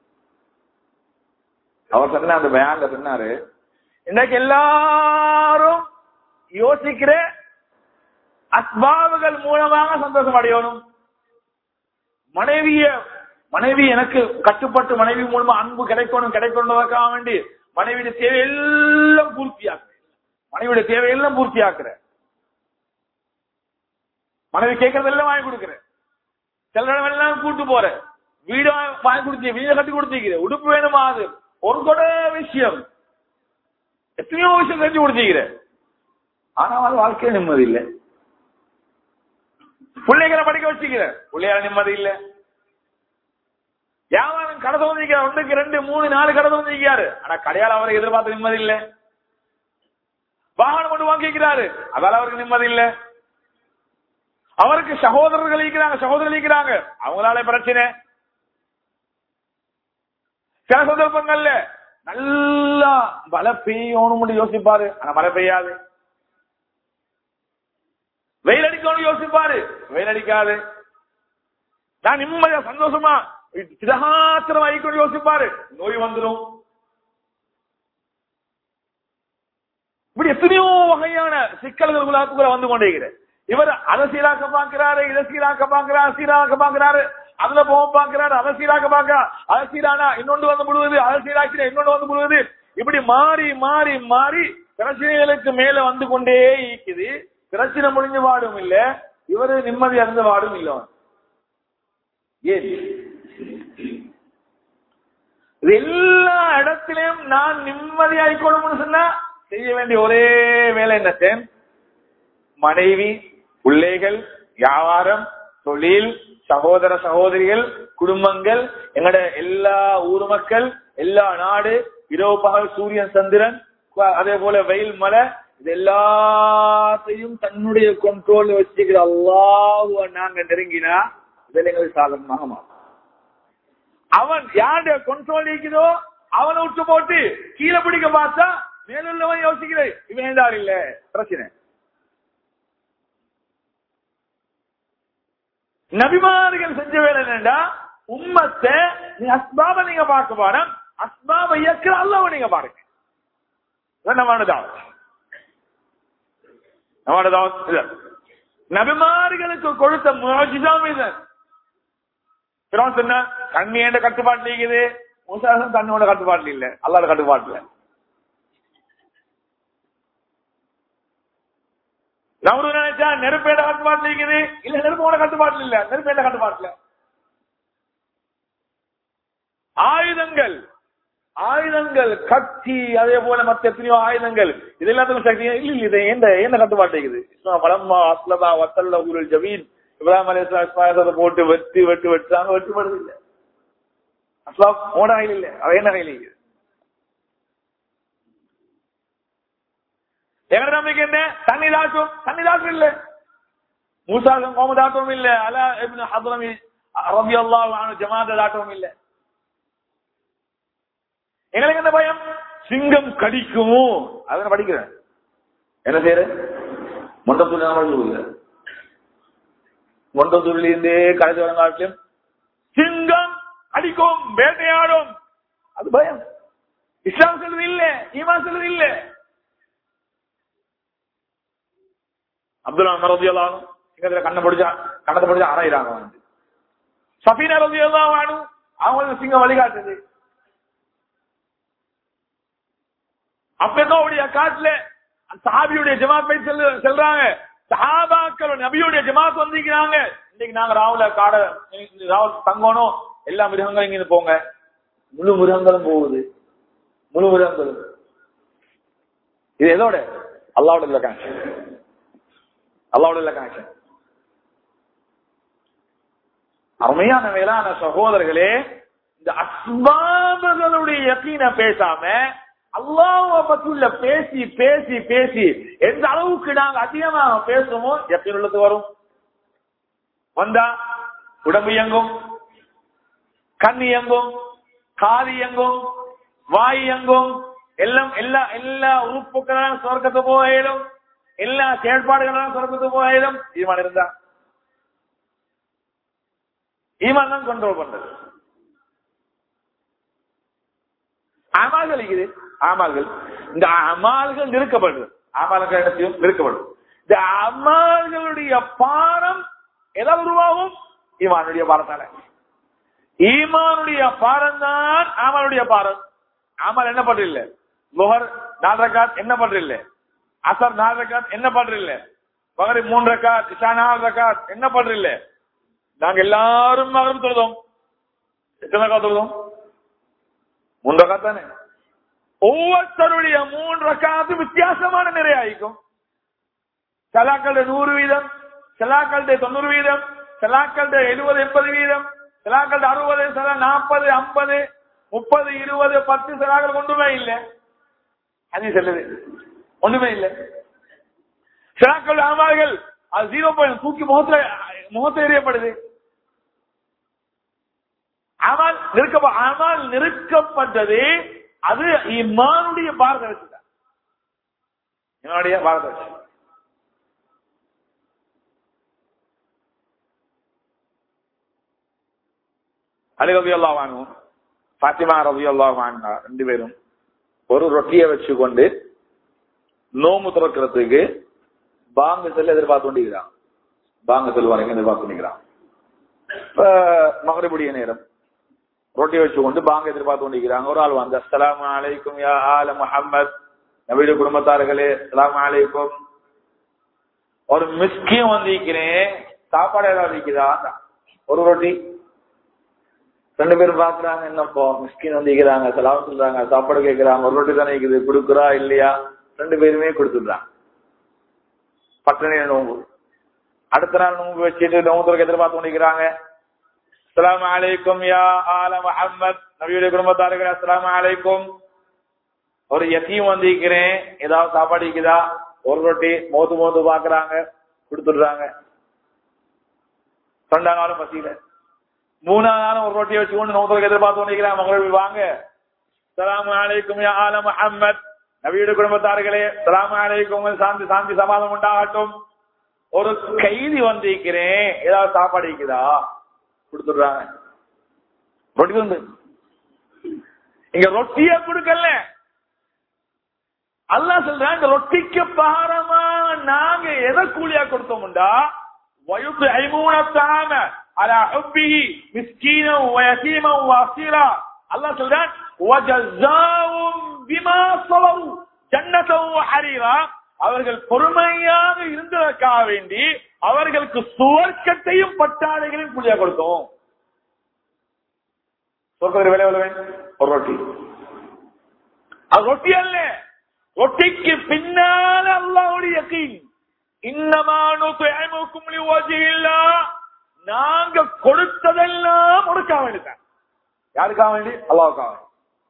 அவர் சொன்ன அந்த பயான்ல சொன்னாரு இன்னைக்கு எல்லாரும் யோசிக்கிற அஸ்பாபுகள் மூலமாக சந்தோஷம் அடையணும் மனைவிய மனைவி எனக்கு கட்டுப்பட்டு மனைவி மூலமா அன்பு கிடைக்கணும் கிடைக்கணும்னதுக்காக வேண்டி மனைவியுடைய தேவையெல்லாம் பூர்த்தியாக்குற மனைவியுடைய தேவையெல்லாம் பூர்த்தியாக்குற மனைவி கேட்கறதெல்லாம் வாங்கி கொடுக்குற சில இடம் எல்லாம் கூட்டு போற வீடு வா- வாங்கி கொடுத்தீங்க வீடு கட்டி கொடுத்தீங்க உடுப்பு வேணுமா அது ஒரு கூட விஷயம் எத்தனையோ விஷயம் செஞ்சு கொடுத்தீங்க ஆனா அது வாழ்க்கையில நிம்மதி இல்லை பிள்ளைகளை படிக்க வச்சுக்கிற பிள்ளையால நிம்மதி இல்ல வியாபாரம் கடை தோந்திக்கிற ஒன்றுக்கு ரெண்டு மூணு நாலு கடை தோந்திக்கிறாரு ஆனா கடையால அவருக்கு எதிர்பார்த்த நிம்மதி இல்ல வாகனம் கொண்டு வாங்கிக்கிறாரு அதால அவருக்கு நிம்மதி இல்ல அவருக்கு சகோதரர்கள் இருக்கிறாங்க சகோதரர்கள் இருக்கிறாங்க அவங்களால பிரச்சனை சில சந்தர்ப்பங்கள்ல நல்லா மழை பெய்யணும் யோசிப்பாரு ஆனா மழை பெய்யாது வெயில் அடிக்கணும் யோசிப்பாரு வெயில் அடிக்காது நான் நிம்மதியா சந்தோஷமா திரகாத்திரம் ஆயிக்கணும் யோசிப்பாரு நோய் வந்துடும் இப்படி எத்தனையோ வகையான சிக்கல்கள் உலகத்துக்குள்ள வந்து கொண்டே இவர் அதை சீராக்க பாக்குறாரு இதை சீராக்க பாக்குறாரு சீராக்க பாக்குறாரு அதுல போக பாக்குறாரு அதை சீராக்க பாக்குறாரு அதை சீரானா இன்னொன்று வந்து முழுவது அதை சீராக்கினா இன்னொன்று வந்து முழுவது இப்படி மாறி மாறி மாறி பிரச்சனைகளுக்கு மேல வந்து கொண்டே இருக்குது பிரச்சனை முடிஞ்ச வாடும் இல்ல இவரு நிம்மதி அறிந்த வாடும் இல்ல ஏன் இது எல்லா இடத்திலையும் நான் நிம்மதி ஆயிக்கணும்னு சொன்னா செய்ய வேண்டிய ஒரே வேலை என்ன மனைவி பிள்ளைகள் வியாபாரம் தொழில் சகோதர சகோதரிகள் குடும்பங்கள் எங்கட எல்லா ஊர் மக்கள் எல்லா நாடு இரவு பகல் சூரியன் சந்திரன் கு- அதே போல வெயில் மழை இது எல்லாத்தையும் தன்னுடைய கண்ட்ரோல் வச்சுக்கிற அல்லாஹுவ நாங்க நெருங்கினா இதில் எங்களுக்கு சாதகமாக மாறும் அவன் யாருடைய கண்ட்ரோல் இருக்குதோ அவனை விட்டு போட்டு கீழே பிடிக்க பார்த்தா மேலுள்ளவன் யோசிக்கிறேன் இவன் ஏதார் இல்ல பிரச்சனை நபிமார்கள் செஞ்ச வேலை என்னடா உம்மத்தை நீ அஸ்பாப நீங்க பார்க்க பாடம் அஸ்பாப இயக்கிற அல்லவ நீங்க பாருங்க இதான் நம்மளோட தாவத் நம்மளோட தாவத் இது. நபிமார்களுக்கு கொடுத்த முயற்சிதான் இது பிறகு சொன்ன தண்ணி என்ற கட்டுப்பாட்டுல இருக்குது முசாசம் தண்ணியோட கட்டுப்பாட்டுல இல்ல அல்லாத கட்டுப்பாட்டுல நவரு நினைச்சா நெருப்பேட கட்டுப்பாட்டுல இருக்குது இல்ல நெருப்போட கட்டுப்பாட்டுல இல்ல நெருப்பேட கட்டுப்பாட்டுல ஆயுதங்கள் ஆயுதங்கள் கத்தி அதே போல மத்த எத்தனையோ ஆயுதங்கள் இது எல்லாத்துக்கும் சக்தி இல்ல இல்ல இது எந்த எந்த கட்டுப்பாட்டு இருக்குது இஸ்லாம் பலம்மா அஸ்லதா வத்தல்ல ஊருல் ஜமீன் இப்ராஹிம் அலி இஸ்லாம் போட்டு வெட்டி வெட்டு வெட்டுறாங்க வெட்டுப்படுது இல்ல அஸ்லாம் ஓட கையில் இல்ல அவ என்ன கையில் இருக்குது எங்கட நம்பிக்கை என்ன தண்ணி தாட்டும் தண்ணி தாட்டும் இல்ல மூசாசம் கோம தாட்டும் இல்ல அலா இப்னு ஹத்ரமி ரபி அல்லாஹ் ஜமாத தாட்டும் இல்ல எங்களுக்கு என்ன பயம் சிங்கம் கடிக்குமோ அதை நான் படிக்கிறேன் என்ன செய்யற மொண்டத்துள்ளி நான் படிச்சு மொண்டத்துள்ளி இருந்தே கடைசி வரங்காட்டிலும் சிங்கம் அடிக்கும் வேட்டையாடும் அது பயம் இஸ்லாம் சொல்லுது இல்ல ஈமான் சொல்லுது இல்ல அப்துல்லா மரதியெல்லாம் சிங்கத்துல கண்ணை பிடிச்சா கண்ணத்தை பிடிச்சா அரைகிறாங்க வந்து சஃபீனா ரதியெல்லாம் வாணும் அவங்களுக்கு சிங்கம் வழிகாட்டுது அப்பெல்லாம் காட்டுல சஹாபியுடைய ஜமாத் போய் செல்லு செல்றாங்க சஹாபாக்கள் நபியுடைய ஜமாத் வந்திருக்கிறாங்க இன்னைக்கு நாங்க ராவுல காட ராவுல தங்கணும் எல்லா மிருகங்களும் இங்க இருந்து போங்க முழு மிருகங்களும் போகுது முழு மிருகங்களும் இது எதோட அல்லாவோட இல்ல கனெக்ஷன் அல்லாவோட இல்ல கனெக்ஷன் அருமையான மேலான சகோதரர்களே இந்த அஸ்பாபர்களுடைய யக்கீன பேசாம அல்லாஹ் பத்தியுள்ள பேசி பேசி பேசி எந்த அளவுக்கு நாங்க அதிகமாக பேசுமோ யக்கீன் உள்ளது வரும் வந்தா உடம்பு இயங்கும் கண் இயங்கும் காது இயங்கும் வாய் இயங்கும் எல்லாம் எல்லா எல்லா உறுப்புகளாலும் சொர்க்கத்து போயிடும் எல்லா செயல்பாடுகளாலும் சொர்க்கத்து போயிடும் ஈமான் இருந்தா ஈமான் தான் கண்ட்ரோல் பண்றது அமால்கள் இருக்குது அமால்கள் இந்த அமால்கள் நிறுக்கப்படுது அமால்கள் இடத்தையும் நிறுக்கப்படும் இந்த அமால்களுடைய பாரம் எதை உருவாகும் ஈமானுடைய பாரத்தால ஈமானுடைய பாரம் தான் ஆமானுடைய பாரம் ஆமால் என்ன பண்றில்ல முகர் நாலு ரக்காத் என்ன பண்றில்ல அசர் நாலு ரக்காத் என்ன பண்றில்ல மகரி மூன்று ரக்காத் இஷா நாலு ரக்காத் என்ன பண்றில்ல நாங்க எல்லாரும் மகரம் தொழுதோம் எத்தனை ரக்காத் தொழுதோம் மூன்று ரக்காத் தானே ஒவ்வொருத்தருடைய மூன்று ரக்காத்து வித்தியாசமான நிறைய ஆயிக்கும் சலாக்களுடைய நூறு வீதம் சலாக்களுடைய தொண்ணூறு வீதம் சலாக்களுடைய எழுபது எண்பது வீதம் சிலாக்கள் அறுபது சில நாற்பது ஐம்பது முப்பது இருபது பத்து சிலாக்கள் ஒன்றுமே இல்லை அது சொல்லுது ஒண்ணுமே இல்லை சிலாக்கள் ஆமார்கள் அது ஜீரோ பாயிண்ட் தூக்கி முகத்துல முகத்தை எறியப்படுது அமல் நிறுக்க அமல் நிறுக்கப்பட்டது அது இம்மானுடைய பாரத வச்சுதான் என்னுடைய பாரத வச்சு அலி ரவி அல்லா வாங்கும் பாத்திமா ரவி அல்லா வாங்கினா ரெண்டு பேரும் ஒரு ரொட்டியை வச்சு கொண்டு நோம்பு துறக்கிறதுக்கு பாங்கு செல்ல எதிர்பார்த்து கொண்டிருக்கிறான் பாங்கு செல்வாங்க எதிர்பார்த்து கொண்டிருக்கிறான் இப்ப மகரிபுடைய நேரம் ரொட்டியை வச்சு கொண்டு பாங்க எதிர்பார்த்து கொண்டிருக்கிறாங்க ஒரு ஆள் வந்து அஸ்லாம் அலைக்கும் யா ஆல முஹம்மத் நபீடு குடும்பத்தார்களே அஸ்லாம் அலைக்கும் ஒரு மிஸ்கியும் வந்திருக்கிறேன் சாப்பாடு ஏதாவது இருக்குதா ஒரு ரொட்டி ரெண்டு பேரும் பாக்குறாங்க என்னப்போ மிஸ்கின் வந்திருக்கிறாங்க சலாம் சொல்றாங்க சாப்பாடு கேட்கிறாங்க ஒரு ரொட்டி தானே இருக்குது கொடுக்குறா இல்லையா ரெண்டு பேருமே கொடுத்துடுறாங்க பத்து நோம்பு அடுத்த நாள் நோம்பு வச்சுட்டு நோம்பு எதிர்பார்த்து கொண்டிருக்கிறாங்க அஸ்ஸலாமு அலைக்கும் யா ஆல முஹம்மத் நபியுடைய குடும்பத்தார்கள் அஸ்ஸலாமு அலைக்கும் ஒரு எத்தியும் வந்திருக்கிறேன் ஏதாவது சாப்பாடு இருக்குதா ஒரு ரொட்டி மோத்து மோத்து பாக்குறாங்க கொடுத்துடுறாங்க ரெண்டாம் நாளும் பசியில மூணாம் நாளும் ஒரு ரொட்டியை வச்சு கொண்டு நோத்தலுக்கு எதிர்பார்த்து கொண்டிருக்கிறாங்க மகள் வாங்க சலாமு அலைக்கும் யா ஆல முஹம்மத் நபியுடைய குடும்பத்தார்களே சலாமு அலைக்கும் சாந்தி சாந்தி சமாதம் உண்டாகட்டும் ஒரு கைதி வந்திருக்கிறேன் ஏதாவது சாப்பாடு இருக்குதா கொடுத்துடுறாங்க ரொட்டி வந்து இங்க ரொட்டிய கொடுக்கல அல்லாஹ் சொல்றான் இந்த ரொட்டிக்கு பகாரமா நாங்க எதை கூலியா கொடுத்தோம்டா வயுத்து ஐமூனத்தாம அலா ஹுப்பிஹி மிஸ்கீனம் வயசீமம் வாசீரா அல்லாஹ் சொல்றான் வஜஸாவும் பிமா ஸபரு ஜன்னதம் வஹரீரா அவர்கள் பொறுமையாக இருந்ததற்காக வேண்டி அவர்களுக்கு சுவர்க்கத்தையும் பட்டாடைகளையும் கூலியா கொடுத்தோம் சொர்க்கத்தில் விலை எவ்வளவு ஒரு ரொட்டி அது ரொட்டி அல்ல ரொட்டிக்கு பின்னால அல்லாவுடைய யக்கீன் இன்னமானு துயமுக்கும் லிவஜில்லா நாங்க கொடுத்ததெல்லாம் உனக்காக வேண்டிதான் யாருக்காக வேண்டி அல்லாவுக்காக வேண்டி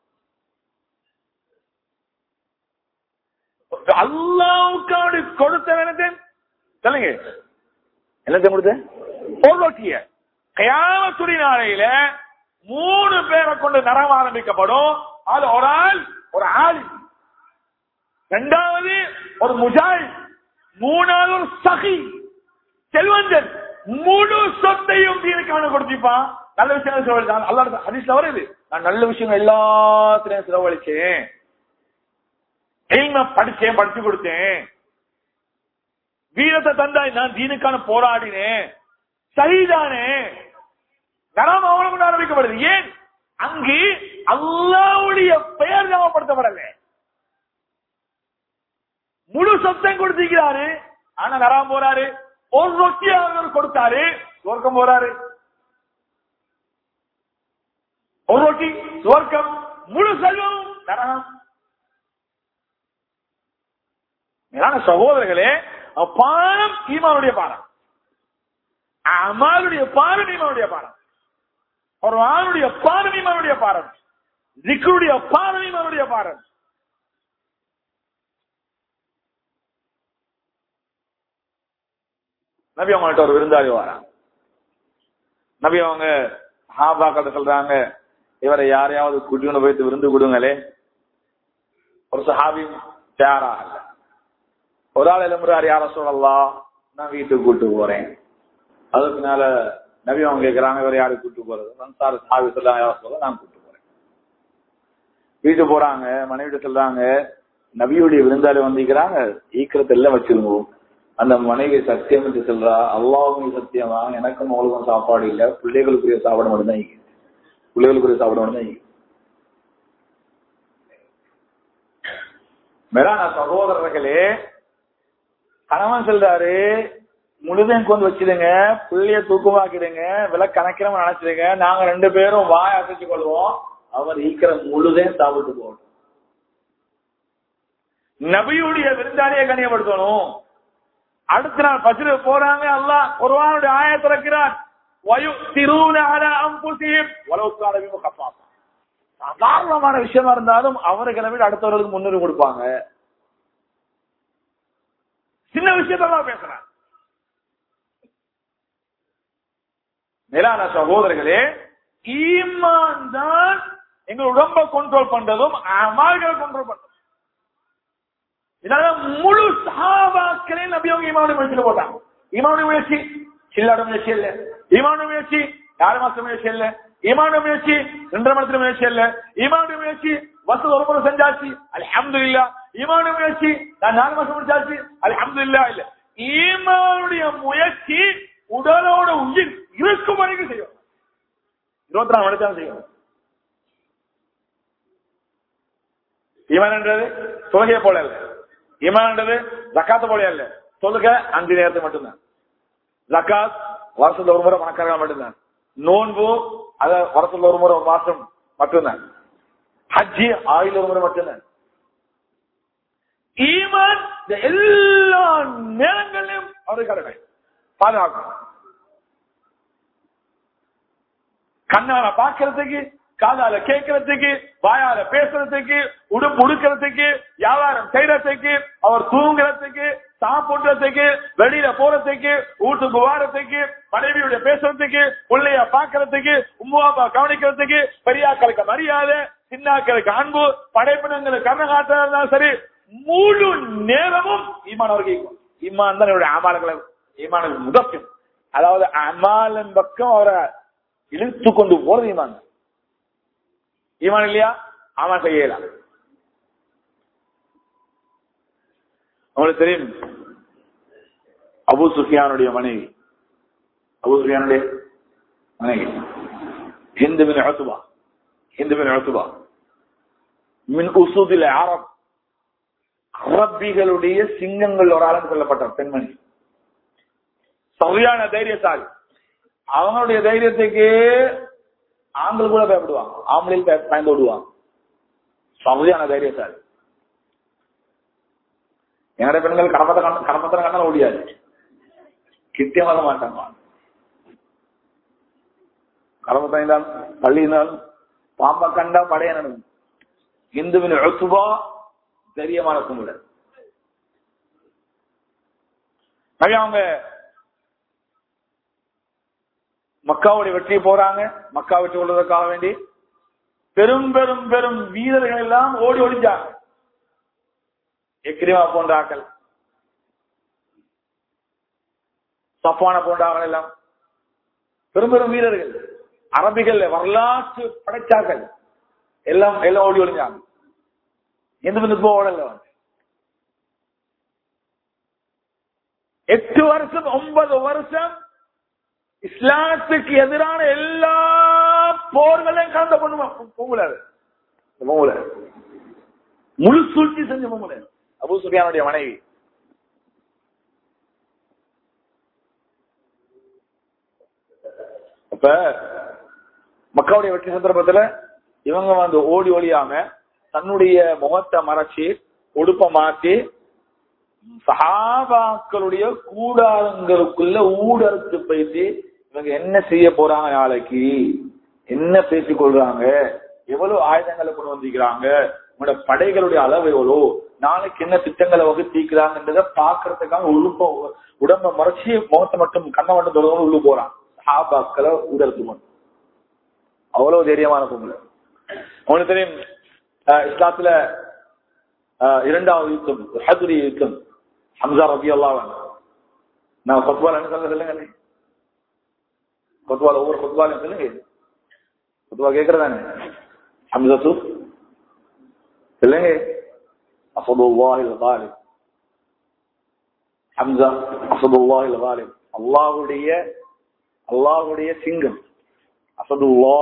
அல்லாவுக்காக கொடுத்த நினைத்தேன் சொல்லுங்க என்னத்தை கொடுத்தேன் ஒரு ரொட்டிய கயாமத்துடி நாளையில மூணு பேரை கொண்டு நரம் ஆரம்பிக்கப்படும் அது ஒரு ஆள் ஒரு ஆள் ரெண்டாவது ஒரு முஜாய் மூணாவது ஒரு சகி செல்வந்தன் முழு சொத்தையும் தீனுக்கான கொடுத்திருப்பான் நல்ல விஷயம் செலவழிச்சான் அல்லா ஹதீஸ்ல வருது நான் நல்ல விஷயம் எல்லாத்திலையும் செலவழிச்சேன் எல்ம படிச்சேன் படிச்சு கொடுத்தேன் வீரத்தை தந்தாய் நான் தீனுக்கான போராடினேன் சரிதானே நரம் அவனும் கொண்டு ஆரம்பிக்கப்படுது ஏன் அங்கு அல்லாவுடைய பெயர் ஞாபகப்படுத்தப்படல முழு சொத்தையும் கொடுத்திருக்கிறாரு ஆனா நராம் போறாரு ஒரு ரொட்டியாக கொடுத்தாரு சுவர்க்கம் போறாரு ஒரு ரொட்டி சுவர்க்கம் முழு செல்வம் நரகம் மேலான சகோதரர்களே பாடம் ஈமானுடைய பாடம் அமாலுடைய பாடம் ஈமானுடைய பாடம் ஒரு ஆணுடைய பாடம் ஈமானுடைய பாடம் ஜிக்ருடைய பாடம் ஈமானுடைய பாடம் நபி அவங்கள்ட்ட ஒரு விருந்தாளி வராங்க நபி அவங்க ஹாபாக்கிட்ட சொல்றாங்க இவரை யாரையாவது கூட்டிட்டு போயிட்டு விருந்து கொடுங்களே ஒரு சஹாபி தயாராகல ஒரு ஆள் எழும்புறாரு யார சொல்லலாம் நான் வீட்டுக்கு கூட்டு போறேன் அதுக்கு மேல நபி அவங்க கேட்கிறாங்க இவர் யாரு கூட்டு போறது சன்சார் சாவி சொல்ல யார சொல்ல நான் கூட்டு போறேன் வீட்டு போறாங்க மனைவிட்டு சொல்றாங்க நபியுடைய விருந்தாளி வந்திருக்கிறாங்க ஈக்கிரத்தை எல்லாம் வச்சிருங்க அந்த மனைவி சத்தியம் என்று சொல்றா அல்லாவும் சத்தியமா எனக்கும் அவளுக்கும் சாப்பாடு இல்ல பிள்ளைகளுக்குரிய சாப்பாடு மட்டும்தான் இருக்கு பிள்ளைகளுக்குரிய சாப்பாடு மட்டும்தான் இருக்கு மேலான சகோதரர்களே கணவன் சொல்றாரு முழுதையும் கொண்டு வச்சிடுங்க பிள்ளைய தூக்கமாக்கிடுங்க விலை கணக்கிறவன் நினைச்சிடுங்க நாங்க ரெண்டு பேரும் வாய் அசைச்சு கொள்வோம் அவர் ஈக்கிற முழுதையும் சாப்பிட்டு போகணும் நபியுடைய விருந்தாளியை கண்ணியப்படுத்தணும் அடுத்த நாள் பஜ்ரு போறாங்க அல்லாஹ் குர்ஆனுடைய ஆயத் திறக்கிறார் வயுத்திரூன அலா அன்புசிஹிம் வலவ் கான பிஹிம் கஃபாஃபா சாதாரணமான விஷயமா இருந்தாலும் அவர்களை விட அடுத்தவர்களுக்கு முன்னுரிமை கொடுப்பாங்க சின்ன விஷயத்தான் பேசுறேன் மேலான சகோதரர்களே ஈமான் தான் எங்க உடம்ப கண்ட்ரோல் பண்றதும் அமால்களை கண்ட்ரோல் பண்றதும் இதனால முழு சஹாபாக்களையும் நபி அவங்க ஈமானுடைய முயற்சியில போட்டாங்க ஈமானுடைய முயற்சி சில்லாட முயற்சி இல்ல ஈமானுடைய முயற்சி ஆறு மாசம் முயற்சி இல்ல ஈமானுடைய முயற்சி ரெண்டரை மாசத்துல முயற்சி இல்ல ஈமானுடைய முயற்சி வருஷம் ஒரு முறை செஞ்சாச்சு அல்ஹம்து இல்லா ஈமானுடைய முயற்சி நான் நாலு மாசம் முடிச்சாச்சு அல்ஹம்து இல்லா இல்ல ஈமானுடைய முயற்சி உடலோட உயிர் இருக்கும் வரைக்கும் செய்யும் இருபத்தி நாலு மணி தான் செய்யும் ஈமான்ன்றது தொழுகையை போல இல்ல ஈமான்ன்றது ஜக்காத்த போல இல்ல தொழுகை அஞ்சு நேரத்துக்கு மட்டும்தான் ஜக்காத் வருஷத்துல ஒரு முறை பணக்காரங்க மட்டும்தான் நோன்பு அத வருஷத்துல ஒரு முறை ஒரு மாசம் மட்டும்தான் ஹஜ்ஜி ஆயுள் ஒரு முறை மட்டும்தான் ஈமான் இந்த எல்லா நேரங்களிலும் அவருக்கு கடமை பாதுகாக்கும் கண்ணால பாக்குறதுக்கு காதால கேட்கறதுக்கு வாயால பேசுறதுக்கு உடுப்பு உடுக்கிறதுக்கு வியாபாரம் செய்யறதுக்கு அவர் தூங்குறதுக்கு சாப்பிடுறதுக்கு வெளியில போறதுக்கு வீட்டுக்கு வாரத்துக்கு மனைவியுடைய பேசுறதுக்கு பிள்ளைய பாக்குறதுக்கு உம்மா அப்பா கவனிக்கிறதுக்கு பெரியாக்களுக்கு மரியாதை சின்னாக்களுக்கு அன்பு படைப்பினங்களுக்கு கண்ண காட்டுறதுனாலும் சரி முழு நேரமும் ஈமான் அவருக்கு ஈக்குவல். ஈமான் தான் என்னுடைய அமாலங்களை ஈமானுக்கு முதற்கும் அதாவது அமாலின் பக்கம் அவரை இழுத்து கொண்டு போறது ஈமான் தான். ஈமான் இல்லையா அவன் செய்யலாம் உங்களுக்கு தெரியும் அபு சுஃபியானுடைய மனைவி அபு சுஃபியானுடைய மனைவி ஹிந்து பின் அத்துபா ஹிந்து பின் அத்துபா மின் உசூதில் அரப் அரபிகளுடைய சிங்கங்கள் ஒரு ஆளும் சொல்லப்பட்ட பெண்மணி சரியான தைரியசாலி அவங்களுடைய தைரியத்துக்கு ஆண்கள் கூட பயப்படுவாங்க ஆம்பளையில் பய- பயந்து விடுவாங்க சரியான தைரியசாலி என்னோட பெண்கள் கடப்பத்தை கண்ண கடப்பத்திரம் கண்ணால் ஓடியாது கிட்டே வர மாட்டாங்க கடப்பத்தை இருந்தாலும் பள்ளி இருந்தாலும் பாம்பை கண்டா படைய நடக்கும் இந்துவின் எழுத்துபா தைரியமான கும்பிட நிறைய அவங்க மக்காவுடைய வெற்றி போறாங்க மக்கா வெற்றி கொள்வதற்காக வேண்டி பெரும் பெரும் பெரும் வீரர்கள் எல்லாம் ஓடி ஒளிஞ்சாங்க எக்ரிமா போன்ற ஆக்கள் சப்பான போன்ற ஆக்கள் எல்லாம் பெரும் பெரும் வீரர்கள் அரபிகள் வரலாற்று படைச்சாக்கள் எல்லாம் எல்லாம் ஓடி ஒளிஞ்சாங்க எந்த விதத்துக்கும் ஓடல வந்து எட்டு வருஷம் ஒன்பது வருஷம் இஸ்லாத்துக்கு எதிரான எல்லா போர்களையும் கலந்த பொண்ணு பொங்கல பொங்கல முழு சூழ்ச்சி செஞ்ச பொங்கல அபு சுஃபியானுடைய மனைவி அப்ப மக்காவுடைய வெற்றி சந்தர்ப்பத்துல இவங்க வந்து ஓடி ஒளியாம தன்னுடைய முகத்தை மறைச்சு உடுப்ப மாத்தி சஹாபாக்களுடைய கூடாரங்களுக்குள்ள ஊடறுத்து போயிட்டு இவங்க என்ன செய்ய போறாங்க நாளைக்கு என்ன பேசிக் கொள்றாங்க எவ்வளவு ஆயுதங்களை கொண்டு வந்திருக்கிறாங்க உங்களோட படைகளுடைய அளவு எவ்வளோ நாளைக்கு என்ன திட்டங்களை வகுத்திக்கிறாங்கன்றத பாக்குறதுக்காக உழுப்ப உடம்ப மறைச்சு முகத்தை மட்டும் கண்ணை மட்டும் தொடர்ந்து உள்ளு போறான் சஹாபாக்களை ஊடறுத்து கொண்டு அவ்வளவு தைரியமான பொங்கல் உங்களுக்கு தெரியும் அஹ் இஸ்லாத்துல அஹ் இரண்டாவது யுத்தம் ஹதுரி யுத்தம் ஹம்சா ரபி அல்லாவன் நான் கொத்வால் என்ன சொல்ல சொல்லுங்க நீ. கொத்வால் ஒவ்வொரு கொத்வாலும் சொல்லுங்க கொத்வா கேக்குறதானே ஹம்சத்து சொல்லுங்க அசதுல்லாஹில் காலிப் ஹம்சா அசதுல்லாஹில் காலிப் அல்லாஹுடைய அல்லாஹுடைய சிங்கம் அசதுல்லா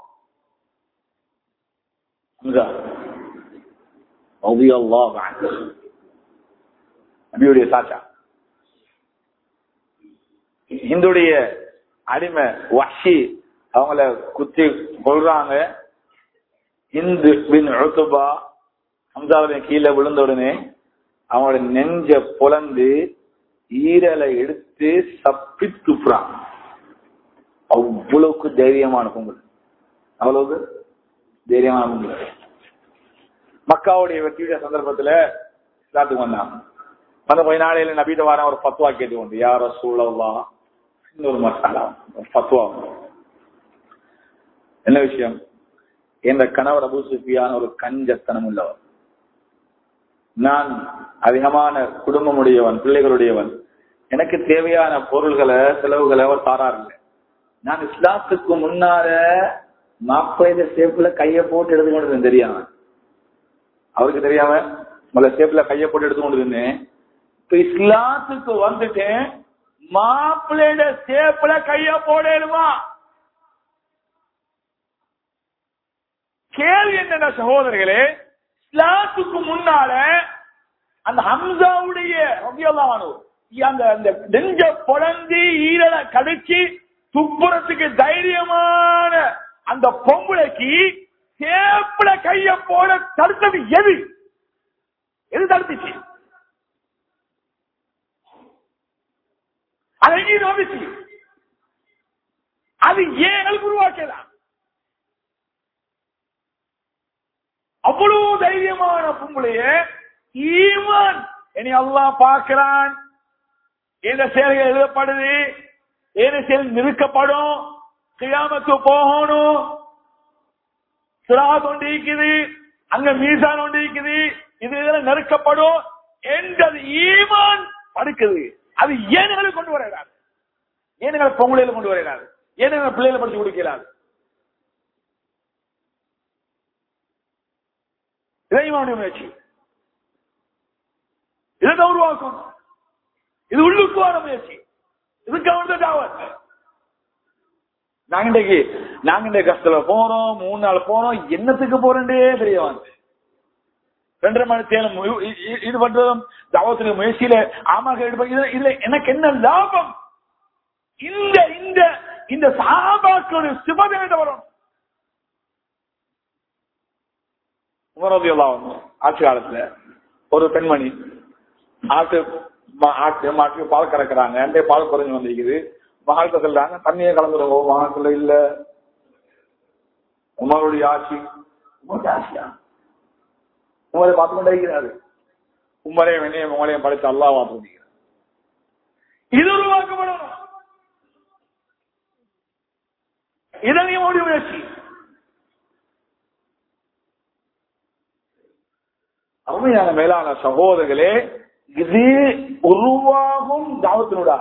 ஹம்சா ரலியல்லாஹு அன்ஹு நபியுடைய சாச்சா இந்துடைய அடிமை வஷி அவங்கள குத்தி கொள்றாங்க இந்து பின் உத்துபா ஹம்சாவுடைய கீழே விழுந்த உடனே அவங்களோட நெஞ்ச புலந்து ஈரலை எடுத்து சப்பி துப்புறான் அவ்வளவுக்கு தைரியமான பொங்கல் அவ்வளவுக்கு தைரியமான பொங்கல் மக்காவுடைய வெற்றியுடைய சந்தர்ப்பத்துல இஸ்லாத்துக்கு வந்தாங்க வந்து கொஞ்ச நாளையில நபிட்ட வாரம் ஒரு பத்துவா கேட்டு கொண்டு யார சூழல்லா இன்னொரு மசாலா ஒரு பத்துவா என்ன விஷயம் என்ற கணவர் அபு சுஃபியான் ஒரு கஞ்சத்தனம் உள்ளவர் நான் அதிகமான குடும்பம் உடையவன் பிள்ளைகளுடையவன் எனக்கு தேவையான பொருள்களை செலவுகளை அவர் தாராருங்க நான் இஸ்லாத்துக்கு முன்னால மாப்பிள்ளை சேப்புல கைய போட்டு எடுத்துக்கொண்டு தெரியாம அவருக்கு தெரியாம முதல்ல சேப்புல கைய போட்டு எடுத்துக்கொண்டு இருந்தேன் இப்ப இஸ்லாத்துக்கு வந்துட்டேன் மாப்பிள்ளையோட சேப்புல கைய போடணுமா கேள்வி என்னென்ன சகோதரர்களே இஸ்லாத்துக்கு முன்னால அந்த ஹம்சாவுடைய ரபியல்லானு அந்த அந்த நெஞ்ச பொழந்து ஈரலை கடிச்சு துப்புறத்துக்கு தைரியமான அந்த பொம்பளைக்கு சேப்புல கைய போட தடுத்தது எது எது தடுத்துச்சு அது எங்கேயும் வந்துச்சு அது ஏன் உருவாக்கலாம் அவ்வளவு தைரியமான பொம்பளைய ஈமான் இனி அல்லாஹ் பார்க்கிறான் எந்த செயல்கள் எழுதப்படுது ஏன செயல் நிறுக்கப்படும் கியாமத்து போகணும் சிராத் ஒன்று இருக்குது அங்க மீசான் ஒன்று இருக்குது இது இதெல்லாம் நெருக்கப்படும் என்றது ஈமான் படுக்குது அது ஏனுகளை கொண்டு வருகிறார் ஏனுங்களை பொங்கலையில கொண்டு வருகிறார் ஏனுங்களை பிள்ளைகளை படிச்சு கொடுக்கிறார் இதை ஈமானுடைய முயற்சி இதை உருவாக்கும் இது உள்ளுக்கு வர முயற்சி இதுக்கு அவன் தாவத் நாங்க இன்றைக்கு நாங்க இந்த கஷ்டத்துல போறோம் மூணு நாள் போறோம் என்னத்துக்கு போறேன்டே தெரிய வந்து ரெண்டரை மணி தேலம் இது பண்றதும் தாவத்துக்கு முயற்சியில ஆமாக ஈடுபடு- இதுல இதுல எனக்கு என்ன லாபம் இந்த இந்த இந்த சாபாக்களோட சிவதேட வரும் உமரதியெல்லாம் ஆட்சி காலத்துல ஒரு பெண்மணி ஆட்டு மா- ஆட்டு மாட்டு பால் கறக்குறாங்க அண்டே பால் குறைஞ்சு வந்திருக்குது மகால்கிட்ட சொல்றாங்க தண்ணியே கலந்துருவோம் மகால்குள்ள இல்ல உமருடைய ஆட்சி உமருடைய ஆட்சியா உமரை பார்த்து கொண்டே இருக்கிறாரு உமரையும் வெண்ணையும் உங்களையும் படைத்து அல்லாஹ் பார்த்து இது உருவாக்கப்படணும் இதனையும் ஒரு முயற்சி அருமையான மேலான சகோதரர்களே இது உருவாகும் தாவத்தினுடா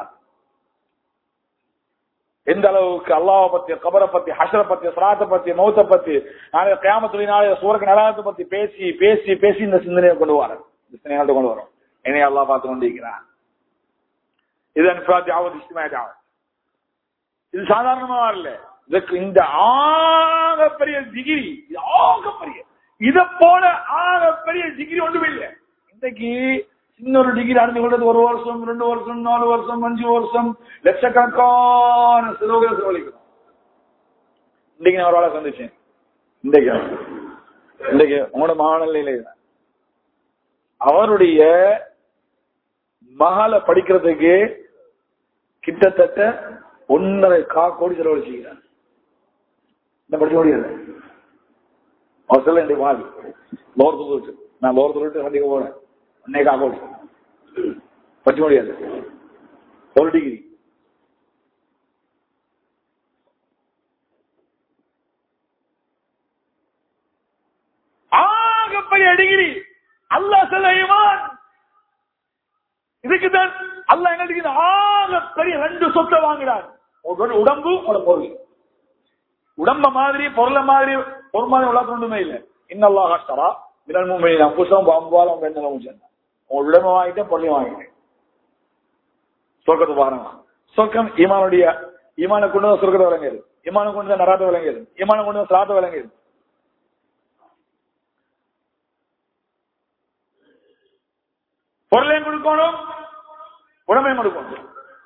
எந்த அளவுக்கு அல்லாஹ் பத்தி கபரை பத்தி ஹஷரை பத்தி சராத்தை பத்தி மௌத்த பத்தி நாளை கியாமத்துடைய நாளை சூரக்கு நலாத்தை பத்தி பேசி பேசி பேசி இந்த சிந்தனையை கொண்டு வர இந்த சிந்தனைகளை கொண்டு வரும் என்னை அல்லாஹ் பார்த்து கொண்டிருக்கிறான் இது அன்பாத்தி ஆவது இஷ்டமே ஆவது இது சாதாரணமா இல்ல இதுக்கு இந்த ஆகப்பெரிய டிகிரி இது ஆகப்பெரிய இத போல ஆகப்பெரிய டிகிரி ஒன்றுமே இல்லை இன்னைக்கு இன்னொரு டிகிரி அடைஞ்சு கொண்டது ஒரு வருஷம் ரெண்டு வருஷம் நாலு வருஷம் அஞ்சு வருஷம் லட்சக்கணக்கான சிறுவர்கள் செலவழிக்கிறோம் இன்னைக்கு நான் ஒரு ஆளை சந்திச்சேன் இன்றைக்கு இன்றைக்கு உங்களோட மாநிலையில அவருடைய மகளை படிக்கிறதுக்கு கிட்டத்தட்ட ஒன்னரை கா கோடி செலவழிச்சுக்கிறார் என்ன படிக்க முடியாது அவர் சொல்ல என்னுடைய மாதிரி லோர் சொல்லிட்டு நான் லோர் சொல்லிட்டு சந்திக்க போறேன் ஒன்னே கா கோடி படிக்க முடியாது ஒரு டிகிரி ஆகப்பெரிய டிகிரி அல்லாஹ் சொல்ல ஈமான் இதுக்குதான் அல்லாஹ் எங்களுக்கு ஆக பெரிய ரெண்டு சொத்தை வாங்கினார் உங்களோட உடம்பு உங்களோட பொருள் உடம்ப மாதிரி பொருளை மாதிரி ஒரு மாதிரி உலகத்து ஒன்றுமே இல்லை இன்னல்லாஹ் அஷ்டரா மினல் மும்மினின் அம்புஷம் பாம்பாலம் வெண்ணலும் சொன்னார் உங்க உடம்ப வாங்கிட்டேன் பொருளையும் வாங்கிட்டேன் சொர்க்கத்தை பாருங்க சொர்க்கம் ஈமானுடைய ஈமான கொண்டு தான் சொர்க்கத்தை விளங்குது ஈமானம் கொண்டு தான் நராத்த விளங்குது ஈமானம் கொண்டு தான் சிராத்த விளங்குது பொருளையும் கொடுக்கணும் உடம்பையும் கொடுக்கணும்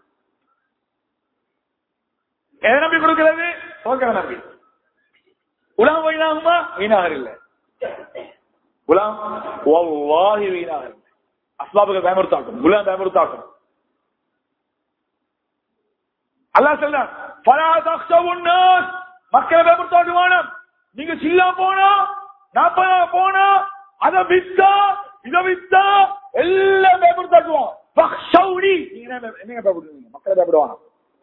எதை நம்பி கொடுக்கிறது தோக்கத நம்பி உலகம் வீணாகுமா வீணாக இல்லை உலகம் வல்லாஹி வீணாக இல்லை அஸ்லாபுகள் பயமுறுத்தாக்கும் உலகம் பயமுறுத்தாக்கும் அல்லாஹ் சொல்றான் பலா தக்ஷவுன் நாஸ் மக்களை பயமுறுத்தாட்டு வேணும் நீங்க சில்லா போனா நாற்பதா போனா அத வித்தா இத வித்தா எல்லாம் பயமுறுத்தாட்டுவோம் பக்ஷவுடி நீங்க என்ன பய- என்னங்க பயப்படுவீங்க மக்களை பயப்படுவாங்க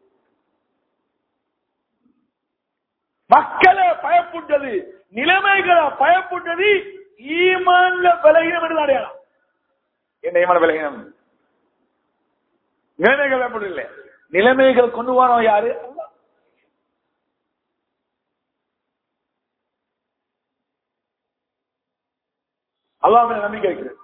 மக்களை பயப்புட்டது நிலைமைகளை பயப்புட்டது ஈமான்ல விலகினம் என்று அடையாளம் என்ன ஈமான விலகினம் நிலைமைகள் பயப்படவில்லை நிலைமைகள் கொண்டு வரணும் யாரு அல்லாஹ். அல்லாஹ் மேல நம்பிக்கை வைக்கிறது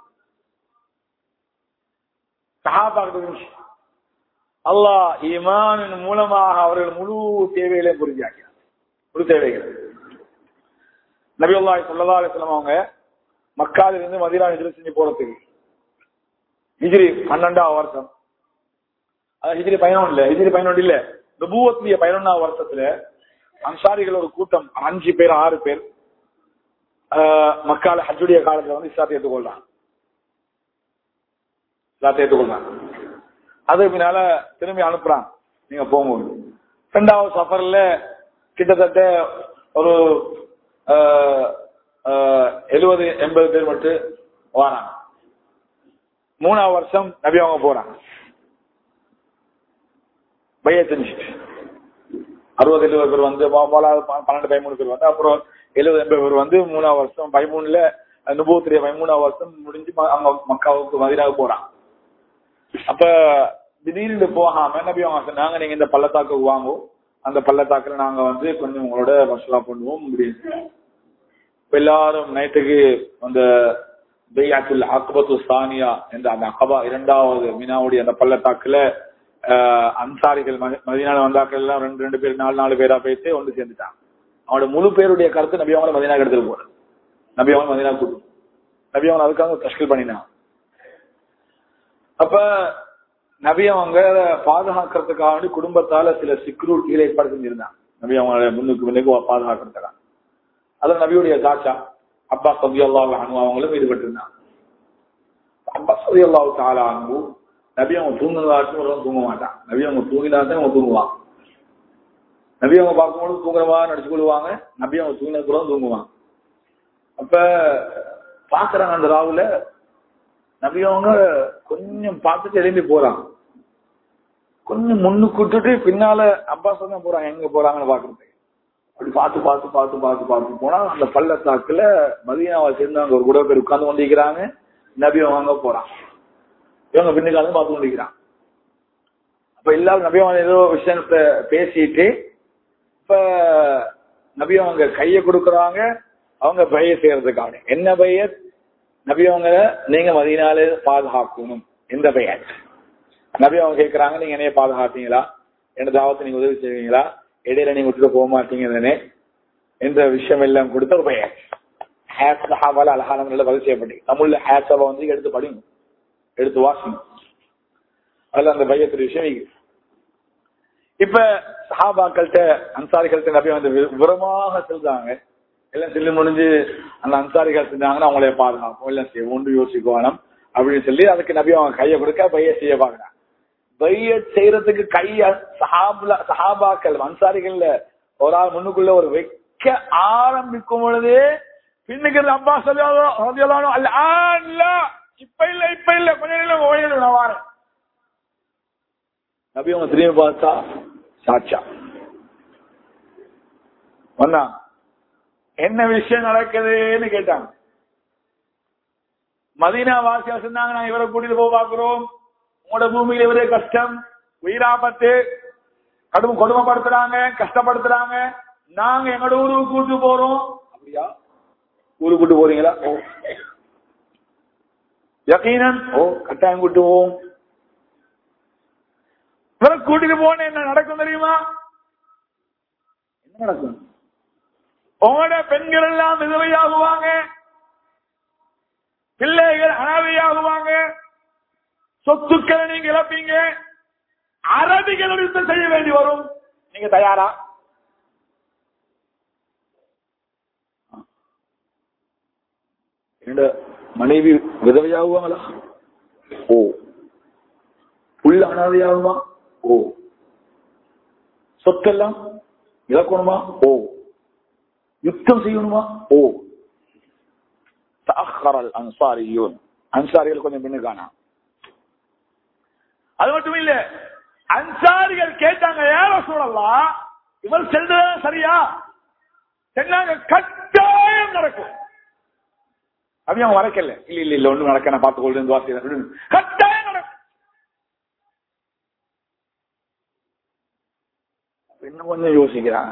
சஹாபாக்கள் அல்லாஹ் ஈமானின் மூலமாக அவர்கள் முழு தேவைகளை புரிஞ்சாக்கினார் முழு தேவைகள் நபி அல்லாஹ் ஸல்லல்லாஹு அலைஹி வஸல்லம் அவங்க மக்கால இருந்து மதீனா ஹிஜ்ரத் செஞ்சு போறதுக்கு ஹிஜ்ரி பன்னெண்டாவது வருஷம் அது ஹிஜ்ரி பதினொன்று இல்ல ஹிஜ்ரி பதினொன்று இல்ல நுபுவத்துடைய பதினொன்னாவது வருஷத்துல அன்சாரிகள் ஒரு கூட்டம் அஞ்சு பேர் ஆறு பேர் ஆஹ், மக்கால ஹஜ்ஜுடைய காலத்துல வந்து இஸ்லாத்தை ஏற்றுக்கொள்றான் இஸ்லாத்தை ஏற்றுக்கொள்றான் அது பின்னால திரும்பி அனுப்புறான் நீங்க போங்க ரெண்டாவது சஃபர்ல கிட்டத்தட்ட ஒரு ஆஹ், எழுபது எண்பது பேர் மட்டும் வராங்க மூணாவது வருஷம் நபி அவங்க போறாங்க பைய செஞ்சுட்டு அறுபது எழுபது பேர் வந்து மொ- முதலாவது ப- பன்னெண்டு பதிமூணு பேர் வந்து அப்புறம் எழுபது எண்பது பேர் வந்து மூணாவது வருஷம் பதிமூணுல நுபூத்திரிய பதிமூணாவது வருஷம் முடிஞ்சு ம- அவங்க மக்காவுக்கு மதினாவுக்கு போறாங்க அப்ப திடீர்னு போகாம நபி அவங்க சொன்னாங்க நீங்க இந்த பள்ளத்தாக்குக்கு வாங்கும் அந்த பள்ளத்தாக்குல நாங்க வந்து கொஞ்சம் உங்களோட மசலா பண்ணுவோம் அப்படின்னு இப்ப எல்லாரும் நைட்டுக்கு அந்த பையாத்துல் அக்பத்து சானியா என்ற அந்த அகபா இரண்டாவது மீனாவுடைய அந்த பள்ளத்தாக்குல ஆஹ், அன்சாரிகள் மதி- மதினால வந்தாக்கள் எல்லாம் ரெண்டு ரெண்டு பேர் நாலு நாலு பேரா பேசி ஒன்று சேர்ந்துட்டாங்க அவனோட முழு பேருடைய கருத்து நபி அவங்கள மதினா எடுத்துட்டு போறது நபி அவங்க மதினா கூட்டும் நபி அவங்க அதுக்காக தஷ்கல் பண்ணினாங்க அப்ப நபி அவங்க பாதுகாக்கிறதுக்காக வேண்டி குடும்பத்தால சில செக்யூரிட்டிகளை ஏற்பாடு செஞ்சிருந்தாங்க நபி அவங்க முன்னுக்கு முன்னுக்கு பாதுகாக்கிறதுக்காக அதுல நபியுடைய தாச்சா அப்பா சபி அல்லாஹ் அனு அவங்களும் ஈடுபட்டு இருந்தாங்க அப்பா சபி அல்லாஹ் தாலா அனு நபி அவங்க தூங்குனதாச்சும் ஒரு தூங்க மாட்டான் நபி அவங்க தூங்கினாதான் அவங்க தூங்குவாங்க நபி அவங்க பார்க்கும்போது தூங்குறவா நடிச்சு கொள்வாங்க நபி அவங்க தூங்கினது கூட தூங்குவாங்க அப்ப பாக்குறாங்க அந்த ராவுல நபி அவங்க கொஞ்சம் பார்த்துட்டு எழும்பி போறாங்க கொஞ்சம் முன்னுக்கு விட்டுட்டு பின்னால அப்பாஸ் தான் போறாங்க எங்க போறாங்கன்னு பாக்குறதுக்கு அப்படி பார்த்து பார்த்து பார்த்து பார்த்து பார்த்து போனா அந்த பள்ளத்தாக்குல மதியாவை சேர்ந்தவங்க ஒரு கூட பேர் உட்கார்ந்து கொண்டிருக்கிறாங்க நபி அவங்க போறாங்க இவங்க பின்னுக்கால பார்த்து கொண்டிருக்கிறாங்க அப்ப எல்லாரும் நபி அவங்க ஏதோ விஷயத்த பேசிட்டு இப்ப நபி அவங்க கைய கொடுக்கறாங்க அவங்க பைய செய்யறதுக்காக என்ன பைய நபி அவங்க நீங்க மதியனால பாதுகாக்கணும் எந்த பெயர் நபி அவங்க கேக்குறாங்க நீங்க என்னைய பாதுகாப்பீங்களா என்ன தாவத்தை நீங்க உதவி செய்வீங்களா இடையில நீங்க விட்டுட்டு போக மாட்டீங்க தானே என்ற விஷயம் எல்லாம் கொடுத்த ஒரு பெயர் ஹேஸ் சஹாபால அழகான முறையில் பதிவு செய்யப்பட்டு தமிழ்ல ஹேஸ் சபா வந்து எடுத்து படிங்க எடுத்து வாசிங்க அதுல அந்த பையத்துடைய விஷயம் இருக்கு. இப்ப சஹாபாக்கள்கிட்ட அன்சாரிகள்கிட்ட நபி வந்து வி- விவரமாக செல்றாங்க எல்லாம் செல்லு முடிஞ்சு அந்த அன்சாரிகள் செஞ்சாங்கன்னா அவங்களே பாதுகாப்போம் எல்லாம் செய்வோம் ஒன்று யோசிக்கணும் அப்படின்னு சொல்லி அதுக்கு நபி அவங்க கையை கொடுக்க பைய செய்ய பாக்குறாங்க பைய செய்யறதுக்கு கைய சஹாபுல சஹாபாக்கள் அன்சாரிகள்ல ஒரு ஆள் முன்னுக்குள்ள ஒரு வைக்க ஆரம்பிக்கும் பொழுதே பின்னுக்கு இருந்து அப்பா சொல்லியாலும் அல்ல ஆ, இல்ல இப்ப இல்ல இப்ப இல்ல கொஞ்ச நேரம் ஓடிடு நான் வாரேன் நபி அவங்க திரும்பி பார்த்தா சாட்சா வந்தா என்ன விஷயம் நடக்குதுன்னு கேட்டாங்க மதீனா வாசியா சொன்னாங்க நான் இவரை கூட்டிட்டு போக பாக்குறோம் உங்களோட பூமியில இவரே கஷ்டம் உயிராபத்து கடும் கொடுமைப்படுத்துறாங்க கஷ்டப்படுத்துறாங்க நாங்க எங்களோட ஊருக்கு கூட்டு போறோம் அப்படியா ஊருக்கு கூட்டு போறீங்களா ஓ யக்கீனன் ஓ கட்டாயம் கூட்டு போவோம் இவரை கூட்டிட்டு போன என்ன நடக்கும் தெரியுமா என்ன நடக்கும் உங்களோட பெண்கள் எல்லாம் விதவையாகுவாங்க பிள்ளைகள் அனாதையாகுவாங்க சொத்துக்களை நீங்க இழப்பீங்க அரபிகள் யுத்தம் செய்ய வேண்டி வரும் நீங்க தயாரா என்னோட மனைவி விதவையாகுவாங்களா ஓ புள்ள அனாதையாகுமா ஓ சொத்தெல்லாம் இழக்கணுமா ஓ யுத்தம் செய்யணுமா ஓ தஅخر الانصاريون அன்சாரிகள் கொஞ்சம் பின்னுக்கானா அது மட்டும் இல்ல அன்சாரிகள் கேட்டாங்க யார சொல்லலாம் இவர் செல்றது சரியா சொன்னாங்க கட்டாயம் நடக்கும் அது அவன் மறக்கல இல்ல இல்ல இல்ல ஒண்ணும் நடக்க நான் பார்த்து கொள்றேன் வாசி கட்டாயம் நடக்கும் இன்னும் கொஞ்சம் யோசிக்கிறாங்க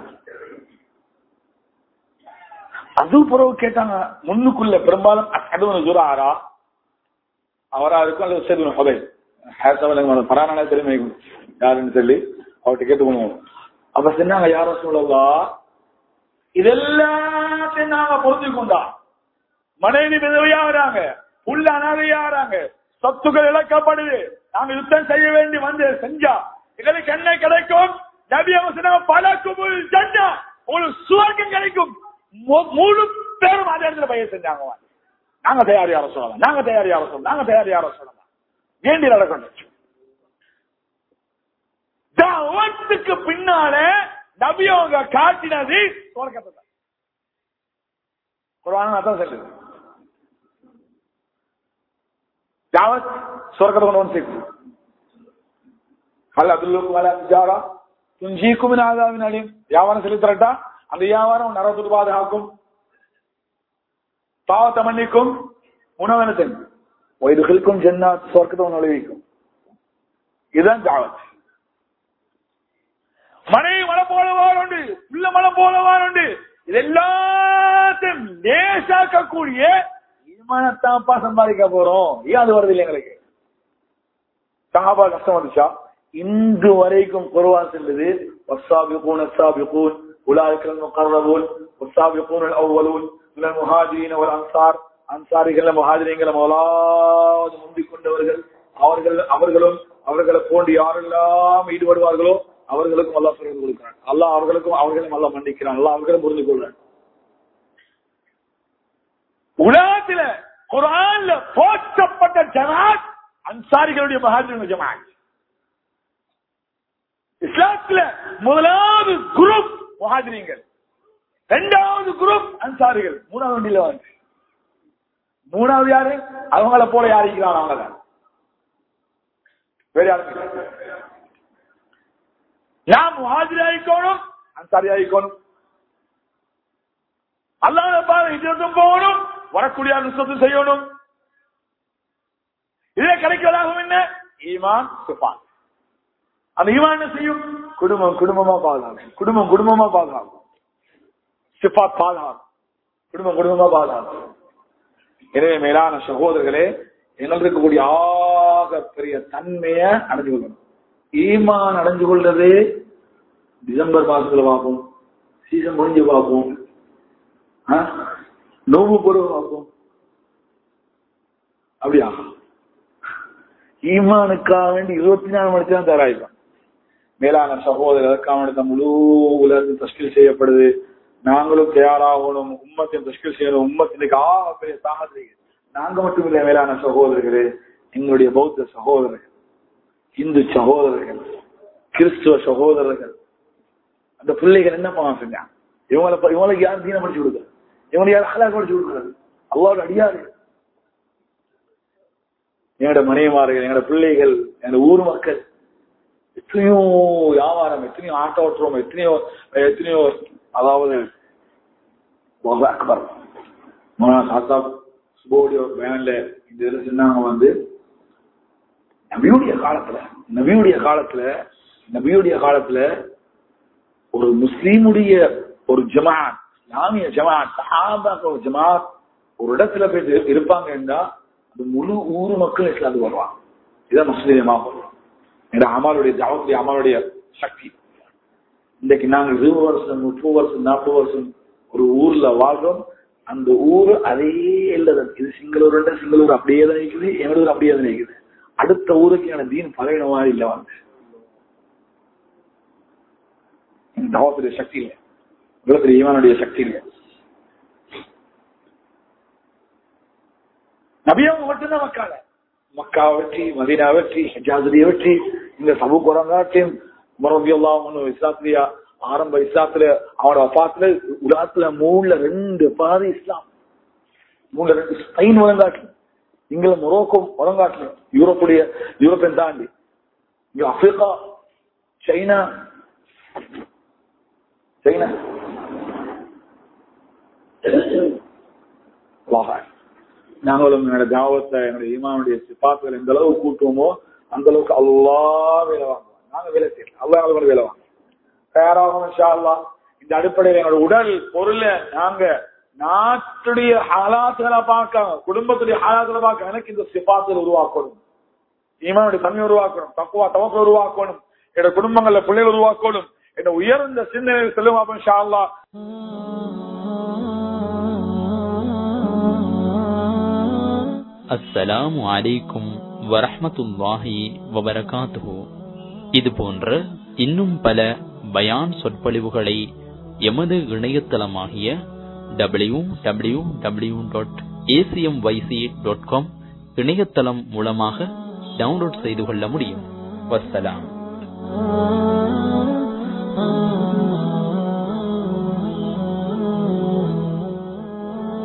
அது பிறகு கேட்டாங்க முன்னுக்குள்ள பெரும்பாலும் அதுவும் ஜுராரா அவரா இருக்கும் அல்லது சரி ஹொதை ஹேசவல் பரானால தெரியுமே யாருன்னு சொல்லி அவர்கிட்ட கேட்டு பண்ணுவோம் அப்ப சொன்னாங்க யாரும் சொல்லலாம் இதெல்லாத்தையும் நாங்க புரிஞ்சுக்கொண்டா மனைவி விதவையாகிறாங்க உள்ள அனாதையாகிறாங்க சொத்துக்கள் இழக்கப்படுது நாங்க யுத்தம் செய்ய வேண்டி வந்து செஞ்சா எங்களுக்கு என்ன கிடைக்கும் நபி அவங்க சொன்னாங்க பலக்கும் ஜன்னா உங்களுக்கு சுவர்க்கம் கிடைக்கும் மு- முழு பேரும் அதே இடத்துல பயிர் செஞ்சாங்க நாங்க தயார் யார சொல்லலாம் நாங்க தயார் யார சொல்லலாம் நாங்க தயார் யார சொல்லலாம் வேண்டி நடக்கணும் தாவத்துக்கு பின்னால நபி அவங்க காட்டினது சுவர்க்கத்தை தான். குர்ஆன் அதான் சொல்லுது தாவத் சொர்க்கத்தை கொண்டு வந்து சேர்க்கும் ஹல் அதுல்லுக்கும் அலா திஜாரா துன்ஜீக்கும் மின் ஆதாபின் அலீம் வியாபாரம் சொல்லி தரட்டா அந்த வியாபாரம் நரத்துக்கு பாதுகாக்கும் பாவத்தை மன்னிக்கும் உணவனத்தின் வயதுகளுக்கும் ஜன்னாத் சொர்க்கத்தை நுழைவிக்கும் இதுதான் தாவத் மனை மலம் போலவாருண்டு உள்ள மலம் போலவாருண்டு இது எல்லாத்தையும் லேசாக்கக்கூடிய ஈமானத்தாப்பா சம்பாதிக்க போறோம் ஏன் அது வருது இல்லை எங்களுக்கு சஹாபா கஷ்டம் வந்துச்சா இன்று வரைக்கும் குர்ஆன் சொல்லுது வஸ்ஸாபிகூன் அஸ்ஸாபிகூன் உலாயிக المقربون والسابقون الاولون من المهاجرين والانصار அன்சாரிகள் முஹாஜிரீன்கள் முதலாவது முந்திக் கொண்டவர்கள் அவர்கள் அவர்களும் அவர்களை போன்று யாரெல்லாம் ஈடுபடுவார்களோ அவர்களுக்கும் அல்லாஹ் பிறகு கொடுக்கிறான் அல்லாஹ் அவர்களுக்கும் அவர்களும் அல்லாஹ் மன்னிக்கிறான் அல்லாஹ் அவர்களும் புரிந்து கொள்றான் உலகத்துல குரான்ல போற்றப்பட்ட ஜமாத் அன்சாரிகளுடைய மகாஜின் ஜமாத் இஸ்லாத்துல முதலாவது குரூப் முஹாஜிரிங்கள் இரண்டாவது குரூப் அன்சாரிகள் மூணாவது வண்டியில வந்து மூணாவது யாரு அவங்கள போல யார் இருக்கிறாங்க அவங்கதான் வேற யாரும் இல்லை. நாம் முஹாஜிரி ஆயிக்கணும் அன்சாரி ஆயிக்கணும் அல்லாத பாதை ஹிஜரத்தும் போகணும் வரக்கூடிய அனுசத்தும் செய்யணும் இதே கிடைக்கிறதாகவும் என்ன ஈமான் சிஃபாத் அந்த ஈமான் என்ன செய்யும் குடும்பம் குடும்பமா பாதுகாக்கும் குடும்பம் குடும்பமா பாதுகாக்கும் சிஃபாத் பாதுகாக்கும் குடும்பம் குடும்பமா பாதுகாக்கும் எனவே மேலான சகோதரர்களே எங்களுக்கு இருக்கக்கூடிய ஆக பெரிய தன்மைய அடைஞ்சு கொள்ளணும் ஈமான் அடைஞ்சு கொள்றது டிசம்பர் மாசத்துல பார்ப்போம் சீசன் முடிஞ்சு பார்ப்போம் ஆ? நோம்பு பொருள் பார்ப்போம் அப்படியா ஈமானுக்காக வேண்டி இருபத்தி நாலு மணி நேரம் தயாராயிருப்பான் மேலான சகோதரர் அதற்காக வேண்டி இந்த முழு உலகம் தஸ்கில் செய்யப்படுது நாங்களும் தயாராகணும் உம்மத்தையும் தஸ்கில் செய்யணும் உம்மத்தினுக்கு ஆக பெரிய தாகத்தை நாங்க மட்டும் இல்லை மேலான சகோதரர்களே எங்களுடைய பௌத்த சகோதரர்கள் இந்து சகோதரர்கள் கிறிஸ்துவ சகோதரர்கள் அந்த பிள்ளைகள் என்ன பண்ண செஞ்சாங்க இவங்களை ப- இவங்களுக்கு யார் தீனம் படிச்சு கொடுக்குறது இவங்களை யார் ஹலாக் படிச்சு கொடுக்குறது அல்லாவோட அடியாரு எங்களோட மனைவிமார்கள் எங்களோட பிள்ளைகள் எங்களோட ஊர் மக்கள் எத்தனையோ வியாபாரம் எத்தனையோ ஆட்டோ ஓட்டுறோம் எத்தனையோ எத்தனையோ அதாவது அல்லாஹ் அக்பர் மௌலானா சாத்தாப் சுபோடைய பேனல்ல இந்த இதுல சொன்னாங்க வந்து நபியுடைய காலத்துல நபியுடைய காலத்துல நபியுடைய காலத்துல ஒரு முஸ்லீமுடைய ஒரு ஜமாத் இஸ்லாமிய ஜமாத் சஹாபாக்கள் ஒரு ஜமாத் ஒரு இடத்துல போய் இரு- இருப்பாங்க என்றா அது முழு ஊர் மக்கள் இஸ்லாத்துக்கு வருவாங்க இதான் முஸ்லீமா வருவாங்க என்ற அமலுடைய ஜாவத்துடைய அமலுடைய சக்தி இன்றைக்கு நாங்க இருபது வருஷம் முப்பது வருஷம் நாற்பது வருஷம் ஒரு ஊர்ல வாழ்றோம் அந்த ஊர் அதே இல்ல இது சிங்களூர் சிங்களூர் அப்படியே தான் இருக்குது எங்களூர் அப்படியே தான் இருக்குது அடுத்த ஊருக்கு எனக்கு தீன் பழைய மாதிரி இல்ல வந்து இந்த தாவத்துடைய சக்தி இல்லை உலகத்தில் ஈமானுடைய சக்தி இல்லை நபியவங்க மட்டும்தான் மக்கால மக்கா வெற்றி மதீனா வெற்றி ஹஜாசுடைய வெற்றி இந்த சபு குரங்காட்டையும் மரபியெல்லாம் ஒண்ணு இஸ்லாத்துலயா ஆரம்ப இஸ்லாத்துல அவனோட வபாத்துல உலகத்துல மூணுல ரெண்டு பாதி இஸ்லாம் மூணுல ரெண்டு ஸ்பெயின் வழங்காட்டு இங்கில மொரோக்கோ வழங்காட்டு யூரோப்புடைய யூரோப்பியன் தாண்டி இங்க ஆப்பிரிக்கா சைனா சைனா அல்லாஹ் நாங்களும் எங்களோட தாவத்தை எங்களுடைய ஈமானுடைய சிப்பாத்துகள் எந்த அளவுக்கு கூட்டுவோமோ அந்த அளவுக்கு அல்லா வேலை வாங்குவோம் நாங்க வேலை செய்யலாம் அல்லா எங்களுக்கு வேலை வாங்குவோம் தயாராகும் இன்ஷா அல்லாஹ் இந்த அடிப்படையில் எங்களோட உடல் பொருளை நாங்க நாட்டுடைய ஹாலாத்துகளை பார்க்காம குடும்பத்துடைய ஹாலாத்துகளை பார்க்க எனக்கு இந்த சிப்பாத்துகள் உருவாக்கணும் ஈமானுடைய தன்மை உருவாக்கணும் தக்குவா தவக்க உருவாக்கணும் என்னோட குடும்பங்கள்ல பிள்ளைகள் உருவாக்கணும் என்ன உயர்ந்த சிந்தனை செல்லுமா இன்ஷா அல்லாஹ் அஸ்ஸலாமு அலைக்கும் வரஹ்மத்துல்லாஹி வபரகாத்துஹு இது போன்ற இன்னும் பல பயான் சொற்பொழிவுகளை எமது இணையதளமாகிய W W W dot ACM YC dot com இணையதளம் மூலமாக டவுன்லோட் செய்து கொள்ள முடியும் வஸ்ஸலாம்